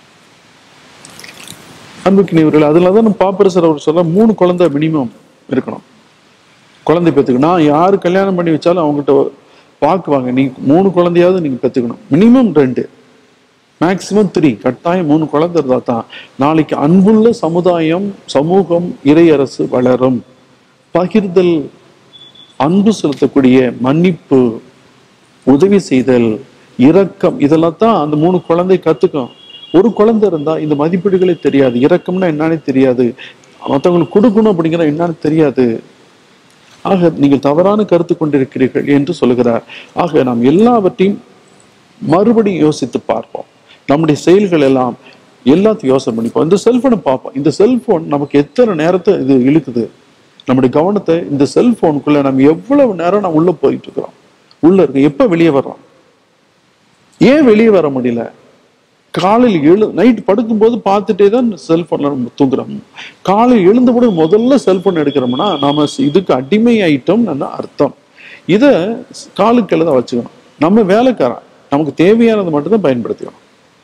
அன்புக்கினியவர்கள் அதுல தான் பாப்பரசர் அவர் சொல்ல மூணு குழந்தை மினிமம் இருக்கணும் குழந்தை பெற்றுக்கணும் நான் யாரு கல்யாணம் பண்ணி வச்சாலும் அவங்ககிட்ட பார்க்குவாங்க நீ மூணு குழந்தையாவது நீங்க பெற்றுக்கணும் மினிமம் ரெண்டு மேக்சிமம் த்ரீ கட்டாயம் மூணு குழந்தை இருந்தா தான் நாளைக்கு அன்புள்ள சமுதாயம் சமூகம் இறையரசு வளரும் பகிர்தல் அன்பு செலுத்தக்கூடிய மன்னிப்பு உதவி செய்தல் இரக்கம் இதெல்லாம் தான் அந்த மூணு குழந்தை கத்துக்கும் ஒரு குழந்தை இருந்தா இந்த மதிப்பீடுகளே தெரியாது இரக்கம்னா என்னன்னு தெரியாது மற்றவங்களுக்கு கொடுக்கணும் அப்படிங்கிற என்னன்னு தெரியாது ஆக நீங்கள் தவறான கருத்து கொண்டிருக்கிறீர்கள் என்று சொல்லுகிறார் ஆக நாம் எல்லாவற்றையும் மறுபடியும் யோசித்து பார்ப்போம் நம்முடைய செயல்கள் எல்லாம் எல்லாத்தையும் யோசனை பண்ணிப்போம் இந்த செல்போனை பார்ப்போம் இந்த செல்போன் நமக்கு எத்தனை நேரத்தை இது இழுக்குது நம்முடைய கவனத்தை இந்த செல்போனுக்குள்ள நம்ம எவ்வளவு நேரம் நம்ம உள்ள போயிட்டு இருக்கிறோம் உள்ள இருக்கு எப்ப வெளியே வர்றோம் ஏன் வெளியே வர முடியல காலையில் எழு நைட் படுக்கும்போது பார்த்துட்டே தான் செல்போன்ல நம்ம தூங்குறோம் காலையில் எழுந்த கூட முதல்ல செல்போன் எடுக்கிறோம்னா நாம இதுக்கு அடிமை ஆயிட்டோம்னு அர்த்தம் இதை காலுக்கு தான் வச்சுக்கணும் நம்ம வேலைக்காரன் நமக்கு தேவையானது மட்டும்தான் பயன்படுத்திக்கணும்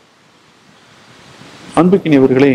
அன்புக்கினியவர்களே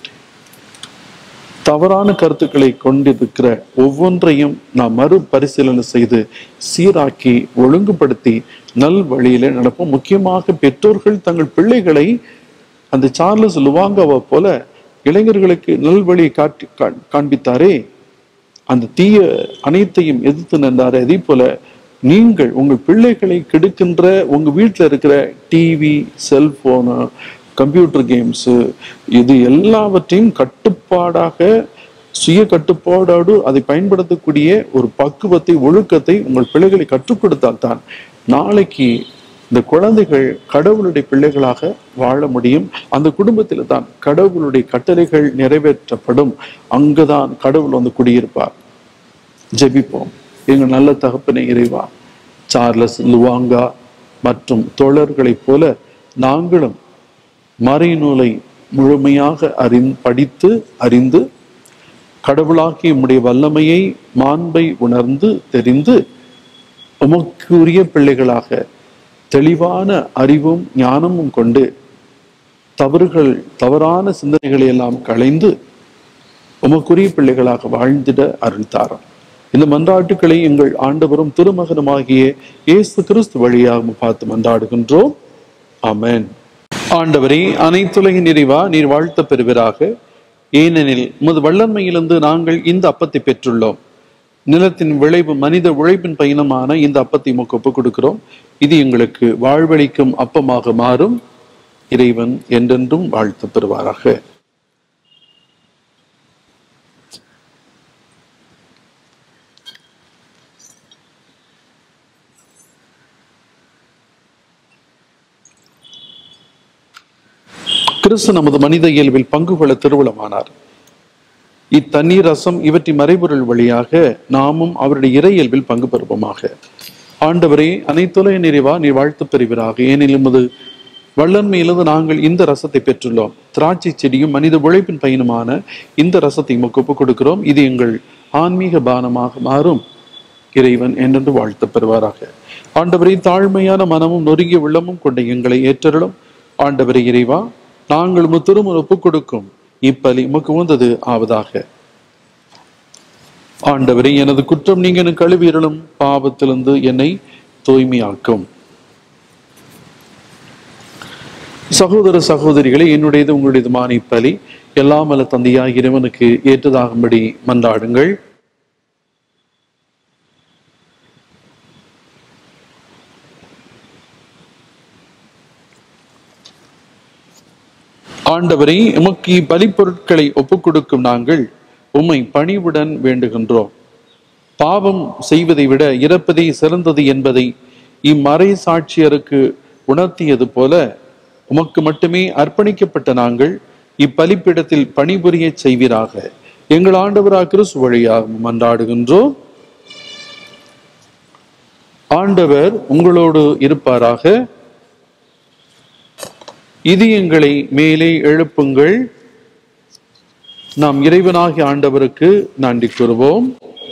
தவறான கருத்துக்களை கொண்டிருக்கிற ஒவ்வொன்றையும் நாம் மறுபரிசீலனை செய்து சீராக்கி ஒழுங்குபடுத்தி நல் வழியில நடப்போம் முக்கியமாக பெற்றோர்கள் தங்கள் பிள்ளைகளை அந்த சார்லஸ் லுவாங்காவை போல இளைஞர்களுக்கு நல் வழியை காட்டி கா- காண்பித்தாரே அந்த தீய அனைத்தையும் எதிர்த்து நின்றாரே அதே போல நீங்கள் உங்கள் பிள்ளைகளை கெடுக்கின்ற உங்க வீட்டில் இருக்கிற டிவி செல்போனு கம்ப்யூட்டர் கேம்ஸு இது எல்லாவற்றையும் கட்டுப்பாடாக சுய கட்டுப்பாடோடு அதை பயன்படுத்தக்கூடிய ஒரு பக்குவத்தை ஒழுக்கத்தை உங்கள் பிள்ளைகளை கற்றுக் கொடுத்தால்தான் நாளைக்கு இந்த குழந்தைகள் கடவுளுடைய பிள்ளைகளாக வாழ முடியும் அந்த குடும்பத்தில் தான் கடவுளுடைய கட்டளைகள் நிறைவேற்றப்படும் அங்குதான் கடவுள் வந்து குடியிருப்பார் ஜெபிப்போம் எங்க நல்ல தகப்பனை இறைவா சார்லஸ் லுவாங்கா மற்றும் தோழர்களைப் போல நாங்களும் மறைநூலை முழுமையாக அறிந் படித்து அறிந்து கடவுளாகிய உம்முடைய வல்லமையை மாண்பை உணர்ந்து தெரிந்து உமக்கு உரிய பிள்ளைகளாக தெளிவான அறிவும் ஞானமும் கொண்டு தவறுகள் தவறான சிந்தனைகளை எல்லாம் களைந்து உமக்குரிய பிள்ளைகளாக வாழ்ந்திட அருள்தாரம் இந்த மன்றாட்டுக்களை எங்கள் ஆண்டவரும் திருமகனுமாகிய இயேசு கிறிஸ்து வழியாக பார்த்து மன்றாடுகின்றோம் ஆமென் ஆண்டவரே அனைத்துலகின் நிறைவா நீர் வாழ்த்த பெறுவீராக ஏனெனில் உமது வல்லன்மையிலிருந்து நாங்கள் இந்த அப்பத்தை பெற்றுள்ளோம் நிலத்தின் விளைவு மனித உழைப்பின் பயணமான இந்த அப்பத்தை உமக்கு ஒப்புக் கொடுக்கிறோம் இது எங்களுக்கு வாழ்வளிக்கும் அப்பமாக மாறும் இறைவன் என்றென்றும் வாழ்த்து பெறுவாராக கிறிஸ்து நமது மனித இயல்பில் பங்கு கொள்ள திருவுளமானார் இத்தண்ணீர் ரசம் இவற்றின் மறைபொருள் வழியாக நாமும் அவருடைய இறை இயல்பில் பங்கு பெறுவோமாக ஆண்டவரே அனைத்துலக நிறைவா நீ வாழ்த்து பெறுவீராக ஏனெனில் உமது வல்லன்மையிலிருந்து நாங்கள் இந்த ரசத்தை பெற்றுள்ளோம் திராட்சை செடியும் மனித உழைப்பின் பயனுமான இந்த ரசத்தை உமக்கு ஒப்புக் கொடுக்கிறோம் இது எங்கள் ஆன்மீக பானமாக மாறும் இறைவன் என்றென்று வாழ்த்து பெறுவாராக ஆண்டவரை தாழ்மையான மனமும் நொறுங்கிய உள்ளமும் கொண்ட எங்களை ஏற்றருளும் ஆண்டவரை இறைவா நாங்கள் முத்திரும் ஒப்புக் கொடுக்கும் இப்பலி உமக்கு உந்தது ஆவதாக ஆண்டவரே எனது குற்றம் நீங்க எனக்கு கழுவியருளும் பாவத்திலிருந்து என்னை தூய்மையாக்கும் சகோதர சகோதரிகளே என்னுடையது உங்களுடையதுமான இப்பலி எல்லாம் அல்ல தந்தையாய் இறைவனுக்கு ஏற்றதாகும்படி மன்றாடுங்கள் ஆண்டவரை உமக்கு பலிப்பொருட்களை ஒப்புக் கொடுக்கும் நாங்கள் உம்மை பணிவுடன் வேண்டுகின்றோம் பாவம் செய்வதை விட இறப்பதே சிறந்தது என்பதை இம்மறை சாட்சியருக்கு உணர்த்தியது போல உமக்கு மட்டுமே அர்ப்பணிக்கப்பட்ட நாங்கள் இப்பலிப்பிடத்தில் பணிபுரிய செய்வீராக எங்கள் ஆண்டவராக கிறிஸ்து வழியாக மன்றாடுகின்றோம் ஆண்டவர் உங்களோடு இருப்பாராக இதயங்களை மேலே எழுப்புங்கள் நாம் இறைவனாகிய ஆண்டவருக்கு நன்றி கூறுவோம்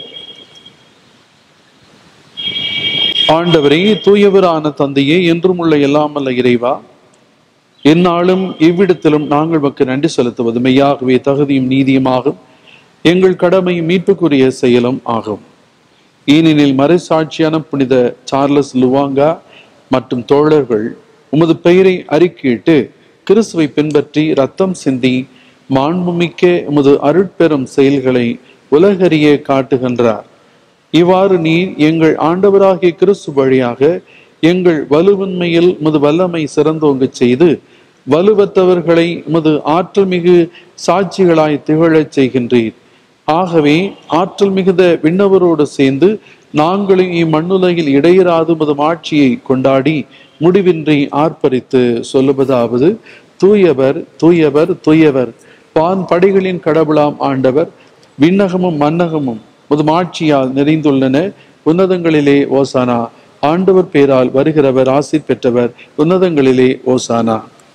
ஆண்டவரே தூயவரான தந்தையே என்றும் உள்ள எல்லாமல்ல இறைவா எந்நாளும் இவ்விடத்திலும் நாங்கள் மக்கு நன்றி செலுத்துவது மெய்யாகவே தகுதியும் நீதியுமாகும் எங்கள் கடமையும் மீட்புக்குரிய செயலும் ஆகும் ஏனெனில் மறைசாட்சியான புனித சார்லஸ் லுவாங்கா மற்றும் தோழர்கள் உமது பெயரை அறிக்கையிட்டு கிறிஸ்துவை பின்பற்றி ரத்தம் சிந்தி மாண்புமிக்க உமது அருட்பெரும் செயல்களை உலகறிய காட்டுகின்றார் இவ்வாறு நீர் எங்கள் ஆண்டவராகிய கிறிஸ்து வழியாக எங்கள் வலுவின்மையில் உமது வல்லமை சிறந்தோங்கச் செய்து வலுவத்தவர்களை உமது ஆற்றல் மிகு சாட்சிகளாய் திகழச் செய்கின்றீர் ஆகவே ஆற்றல் மிகுந்த விண்ணவரோடு சேர்ந்து நாங்களும் இம்மண்ணுலகில் இடையராது உமது ஆட்சியை கொண்டாடி முடிவின்றி ஆர்ப்பரித்து சொல்லுவதாவது தூயவர் தூயவர் தூயவர் வான் படைகளின் கடவுளாம் ஆண்டவர் விண்ணகமும் மன்னகமும் முதுமாட்சியால் நிறைந்துள்ளன உன்னதங்களிலே ஓசானா ஆண்டவர் பேரால் வருகிறவர் ஆசிர் பெற்றவர் உன்னதங்களிலே ஓசானா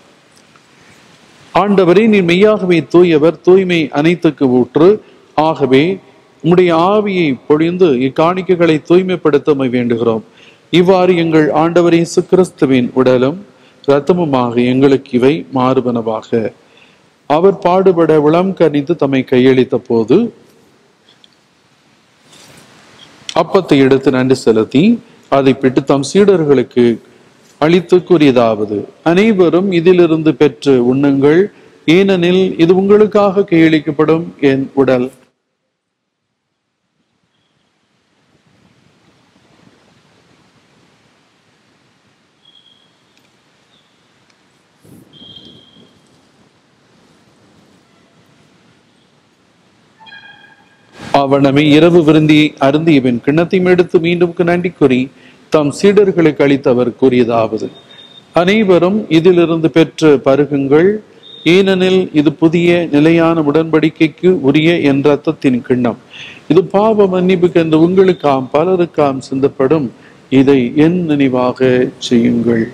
ஆண்டவரே நீ மெய்யாகவே தூயவர் தூய்மை அனைத்துக்கு ஊற்று ஆகவே உம்முடைய ஆவியை பொழிந்து இக்காணிக்கைகளை தூய்மைப்படுத்த உம்மை வேண்டுகிறோம் இவ்வாறு எங்கள் ஆண்டவர் இயேசு கிறிஸ்துவின் உடலும் இரத்தமுமாக எங்களுக்கு இவை மாறுபனவாக அவர் பாடுபட விளம் கனிந்து தம்மை கையளித்த போது அப்பத்தை எடுத்து நன்றி செலுத்தி அதை பிட்டு தம் சீடர்களுக்கு அளித்து கூறியதாவது அனைவரும் இதிலிருந்து பெற்று உண்ணுங்கள் ஏனெனில் இது உங்களுக்காக கையளிக்கப்படும் என் உடல் அவனமே இரவு விருந்தி அருந்தியவன் கிண்ணத்தையும் எடுத்து மீண்டும் நன்றி கூறி தம் சீடர்களுக்கு அளித்தவர் கூறியதாவது அனைவரும் இதிலிருந்து பெற்று பருகுங்கள் ஏனெனில் இது புதிய நிலையான உடன்படிக்கைக்கு உரிய என் ரத்தத்தின் கிண்ணம் இது பாவ மன்னிப்புக்கு என்று உங்களுக்காம் பலருக்காம் சிந்தப்படும் இதை என் நினைவாக செய்யுங்கள்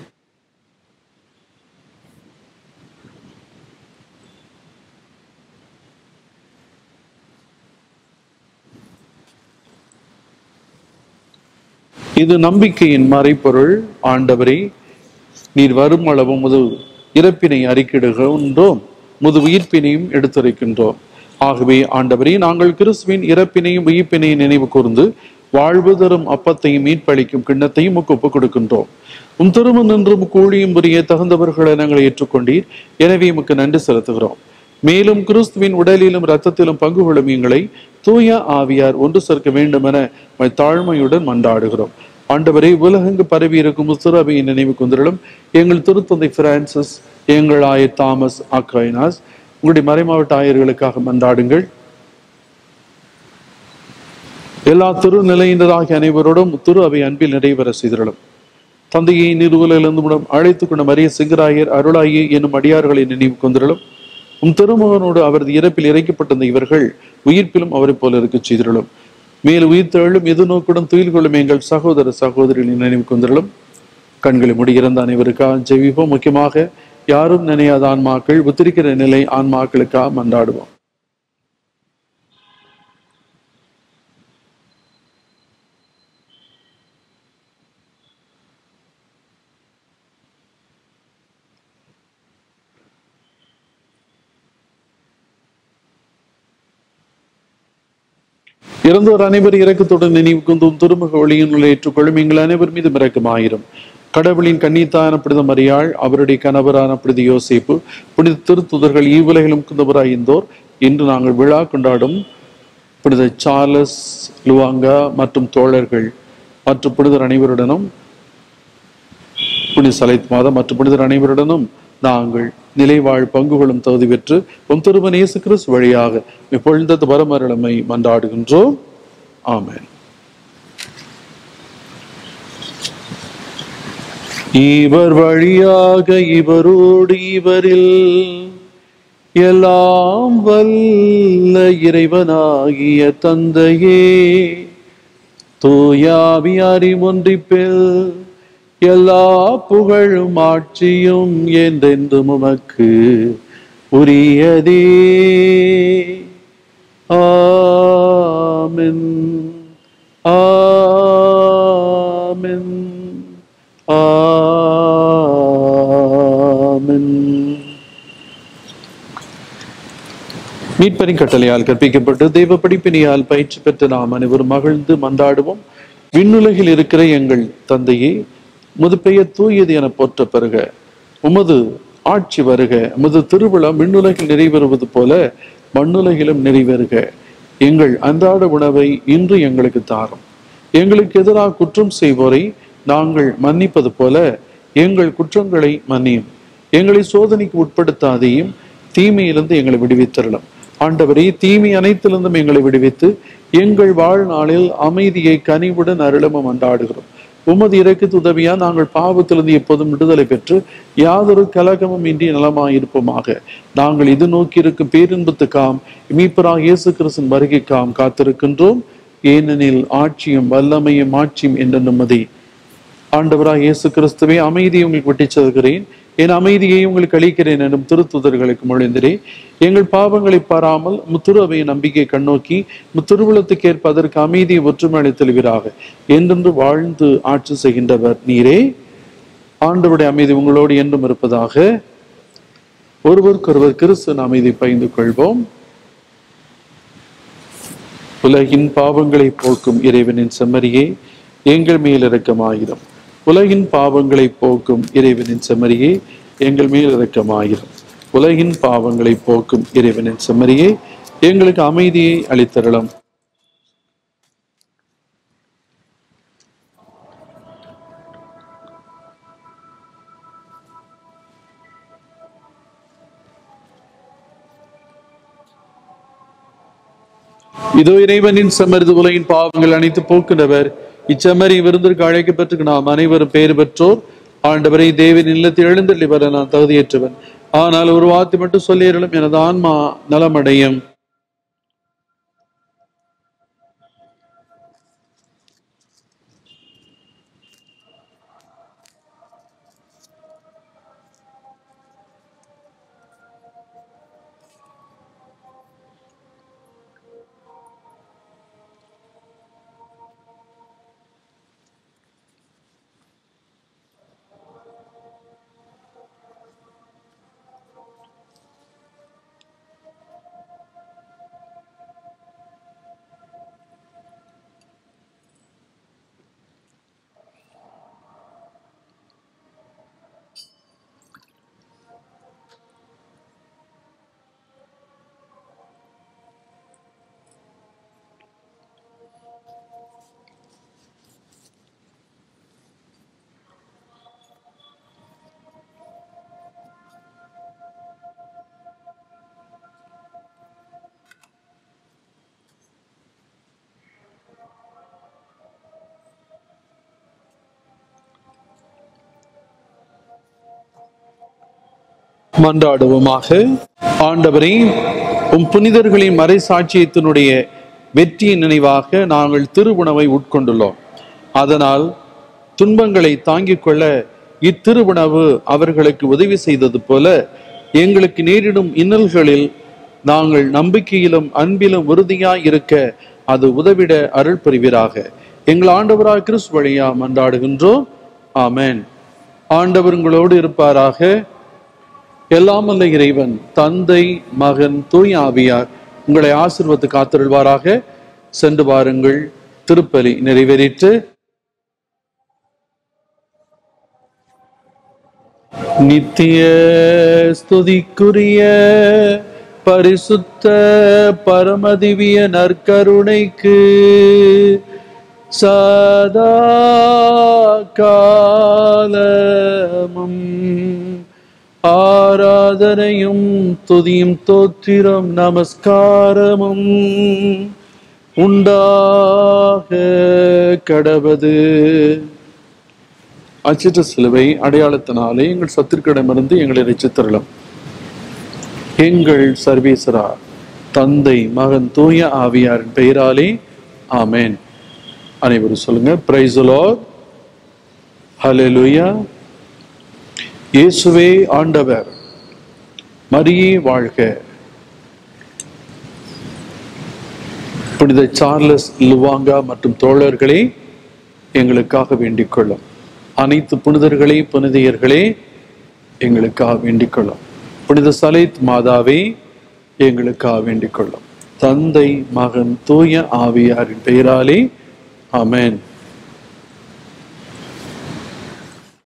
இது நம்பிக்கையின் மறைப்பொருள் ஆண்டவரே நீர் வரும் அளவு முது இறப்பினை அறிக்கிடுகின்றோம் முது உயிர்ப்பினையும் எடுத்துரைக்கின்றோம் ஆகவே ஆண்டவரே நாங்கள் கிறிஸ்துவின் இறப்பினையும் உயிர்ப்பினையும் நினைவு கூர்ந்து வாழ்வு தரும் அப்பத்தையும் மீட்பளிக்கும் கிண்ணத்தையும் உமக்கு ஒப்புக் கொடுக்கின்றோம் உம் திரும்ப நின்றும் கூலியும் புரிய தகுந்தவர்களை நாங்கள் ஏற்றுக்கொண்டீர் எனவே உமக்கு நன்றி செலுத்துகிறோம் மேலும் கிறிஸ்துவின் உடலிலும் இரத்தத்திலும் பங்கு கொள்ளும் எங்களை தூய ஆவியார் ஒன்று சேர்க்க வேண்டும் என உம்மை தாழ்மையுடன் மன்றாடுகிறோம் ஆண்டவரை உலகெங்கு பரவி இருக்கும் உசுரவையின் நினைவு குந்திரலும் எங்கள் திருத்தந்தை பிரான்சிஸ் எங்கள் ஆயர் தாமஸ் அக்ரைனாஸ் உங்களுடைய மறைமாவட்ட ஆயர்களுக்காக மன்றாடுங்கள் எல்லா திருநிலையினராகிய அனைவரோடும் திரு அவை அன்பில் நிறைவேற செய்திருளும் தந்தையை நிறுவலிருந்து மூலம் அழைத்துக் கொண்ட மரிய சிங்கராயர் அருளாயி என்னும் அடியார்களை நினைவு கொந்திரலும் உம் திருமகனோடு அவரது இறப்பில் இறைக்கப்பட்டிருந்த இவர்கள் உயிர்ப்பிலும் அவரை போல இருக்க செய்திருளும் மேல் உயிர்த்தெழும் எது நோக்குடன் துயில் கொள்ளும் எங்கள் சகோதர சகோதரிகளின் நினைவு கொந்திரலும் கண்களை முடிகிறந்த அனைவருக்காக ஜெபிப்போம் முக்கியமாக யாரும் நினையாத ஆன்மாக்கள் உத்திரிக்கிற நிலை ஆன்மாக்களுக்காக மன்றாடுவோம் இறந்தோர் அனைவர் இறக்கத்துடன் நினைவு கொண்டும் திருமுக ஒளியினுள் ஏற்றுக்கொள்ளும் எங்கள் அனைவர் மீது இரக்கமாயிரும் கடவுளின் கன்னித்தான புனித மரியாள் அவருடைய கணவரான புனித யோசேப்பு புனித திருத்துதர்கள் ஈவுலகிலும் குந்தவராய்ந்தோர் இன்று நாங்கள் விழா கொண்டாடும் புனித சார்லஸ் லுவாங்கா மற்றும் தோழர்கள் மற்றும் புனிதர் அனைவருடனும் புனித சலைத் மாதம் மற்றும் புனிதர் அனைவருடனும் நாங்கள் நிலைவாழ் பங்கு கொள்ளும் தகுதி பெற்று உம் திருமன் இயேசு கிறிஸ்து வழியாக இப்பொழுது பரமரளமை மன்றாடுகின்றோம் ஆமென் இவர் வழியாக இவரோடு இவரில் எல்லாம் வல்ல இறைவனாகிய தந்தையே தூயாவியாரி ஒன்றிப்பில் எல்லா புகழும் ஆட்சியும் என்றென்றும் உமக்கு உரியதே ஆமென் ஆமென் ஆமென் மீட்பரின் கட்டளையால் கற்பிக்கப்பட்டு தெய்வ படிப்பினையால் பயிற்சி பெற்ற நாம் அனைவரும் மகிழ்ந்து மன்றாடுவோம் விண்ணுலகில் இருக்கிற எங்கள் தந்தையே உமது பெயர் தூயது என போற்ற பெறுக உமது ஆட்சி வருக உமது திருவிழா விண்ணுலகில் நிறைவேறுவது போல மண்ணுலகிலும் நிறைவேறுக எங்கள் அன்றாட உணவை இன்று எங்களுக்கு தாரும் எங்களுக்கு எதிராக குற்றம் செய்வோரை நாங்கள் மன்னிப்பது போல எங்கள் குற்றங்களை மன்னியும் எங்களை சோதனைக்கு உட்படுத்தாதையும் தீமையிலிருந்து எங்களை விடுவித்தரலாம் ஆண்டவரே தீமை அனைத்திலிருந்தும் எங்களை விடுவித்து எங்கள் வாழ்நாளில் அமைதியை கனிவுடன் அருளமும் அன்றாடுகிறோம் உமது இறக்கத்து உதவியா நாங்கள் பாவத்திலிருந்து எப்போதும் விடுதலை பெற்று யாதொரு கலகமும் இன்றி நலமாயிருப்போமாக நாங்கள் இது நோக்கி இருக்கும் பேரின்பத்துக்காம் மீப்பராக இயேசு கிறிஸ்தின் வருகைக்காம் காத்திருக்கின்றோம் ஏனெனில் ஆட்சியும் வல்லமையும் ஆட்சியும் என்ற நிம்மதி ஆண்டவராக இயேசு கிறிஸ்துவே அமைதியை உங்களுக்கு விட்டுச் செல்கிறேன் என் அமைதியை உங்களுக்கு அளிக்கிறேன் எனும் திருத்துதர்களுக்கு மொழிந்திரே எங்கள் பாவங்களை பாராமல் முத்துருவை நம்பிக்கை கண்ணோக்கி முத்திருவுளத்துக்கு ஏற்ப அதற்கு அமைதியை ஒற்றுமை அளித்தல்வீராக என்றென்று வாழ்ந்து ஆட்சி செய்கின்றவர் நீரே ஆண்டவருடைய அமைதி உங்களோடு என்றும் இருப்பதாக ஒருவருக்கொருவர் கிறிஸ்துவின் அமைதி பகிர்ந்து கொள்வோம் உலகின் பாவங்களை போக்கும் இறைவனின் செம்மறியே எங்கள் மேல் இரக்கமாயிரம் உலகின் பாவங்களை போக்கும் இறைவனின் செம்மறியே எங்கள் மேல் இரக்கமாயிரம் உலகின் பாவங்களை போக்கும் இறைவனின் செம்மறியே எங்களுக்கு அமைதியை அளித்தரலாம் இதோ இறைவனின் செம்மறிது உலகின் பாவங்கள் அனைத்து போக்குனவர் இச்செம்மறி விருந்திற்கு அழைக்கப்பட்டு நாம் அனைவரும் பேறு பெற்றோர் ஆண்டவரை தேவன் இல்லத்தில் எழுந்தள்ளி வர நான் தகுதியற்றவன் ஆனால் ஒரு வார்த்தை மட்டும் சொல்லிடலும் எனது ஆன்மா நலமடையும் மன்றாடுவோமாக ஆண்டவரே உம் புனிதர்களின் மறைசாட்சியத்தினுடைய வெற்றியின் நினைவாக நாங்கள் திருவுணவை உட்கொண்டுள்ளோம் அதனால் துன்பங்களை தாங்கிக் கொள்ள இத்திருவுணவு அவர்களுக்கு உதவி செய்தது போல எங்களுக்கு நேரிடும் இன்னல்களில் நாங்கள் நம்பிக்கையிலும் அன்பிலும் உறுதியாய் இருக்க அது உதவிட அருள் புரிவீராக எங்கள் ஆண்டவராக கிறிஸ்து வழியா மன்றாடுகின்றோம் ஆமென் ஆண்டவர் உங்களோடு இருப்பாராக எல்லாம் வல்ல இறைவன் தந்தை மகன் தூய் ஆவியார் உங்களை ஆசிர்வத்து காத்திருள்வாராக சென்று வாருங்கள் திருப்பலி நிறைவேறிற்று நித்திய ஸ்துதிக்குரிய பரிசுத்த பரமதிவிய நற்கருணைக்கு சதா காலமும் ஆராதனையும் துதியும் தோத்திரம் நமஸ்காரமும் உண்டாக கடவது அச்சிட்ட சிலுவை அடையாளத்தினாலே எங்கள் சத்துருக்கிடமிருந்து எங்களை ரசித்தரலாம் எங்கள் சர்வேசரா தந்தை மகன் தூய ஆவியாரின் பெயராலே ஆமென் அனைவரும் சொல்லுங்க பிரைசுலோ ஹalleluya இயேசுவே ஆண்டவர் மரியே வாழ்க புனித சார்லஸ் லுவாங்கா மற்றும் தோழர்களே எங்களுக்காக வேண்டிக் கொள்ளும் அனைத்து புனிதர்களே புனிதையர்களே எங்களுக்காக வேண்டிக் கொள்ளும் புனித சலைத் மாதாவே எங்களுக்காக வேண்டிக் கொள்ளும் தந்தை மகன் தூய ஆவியாரின் பெயராலே ஆமென்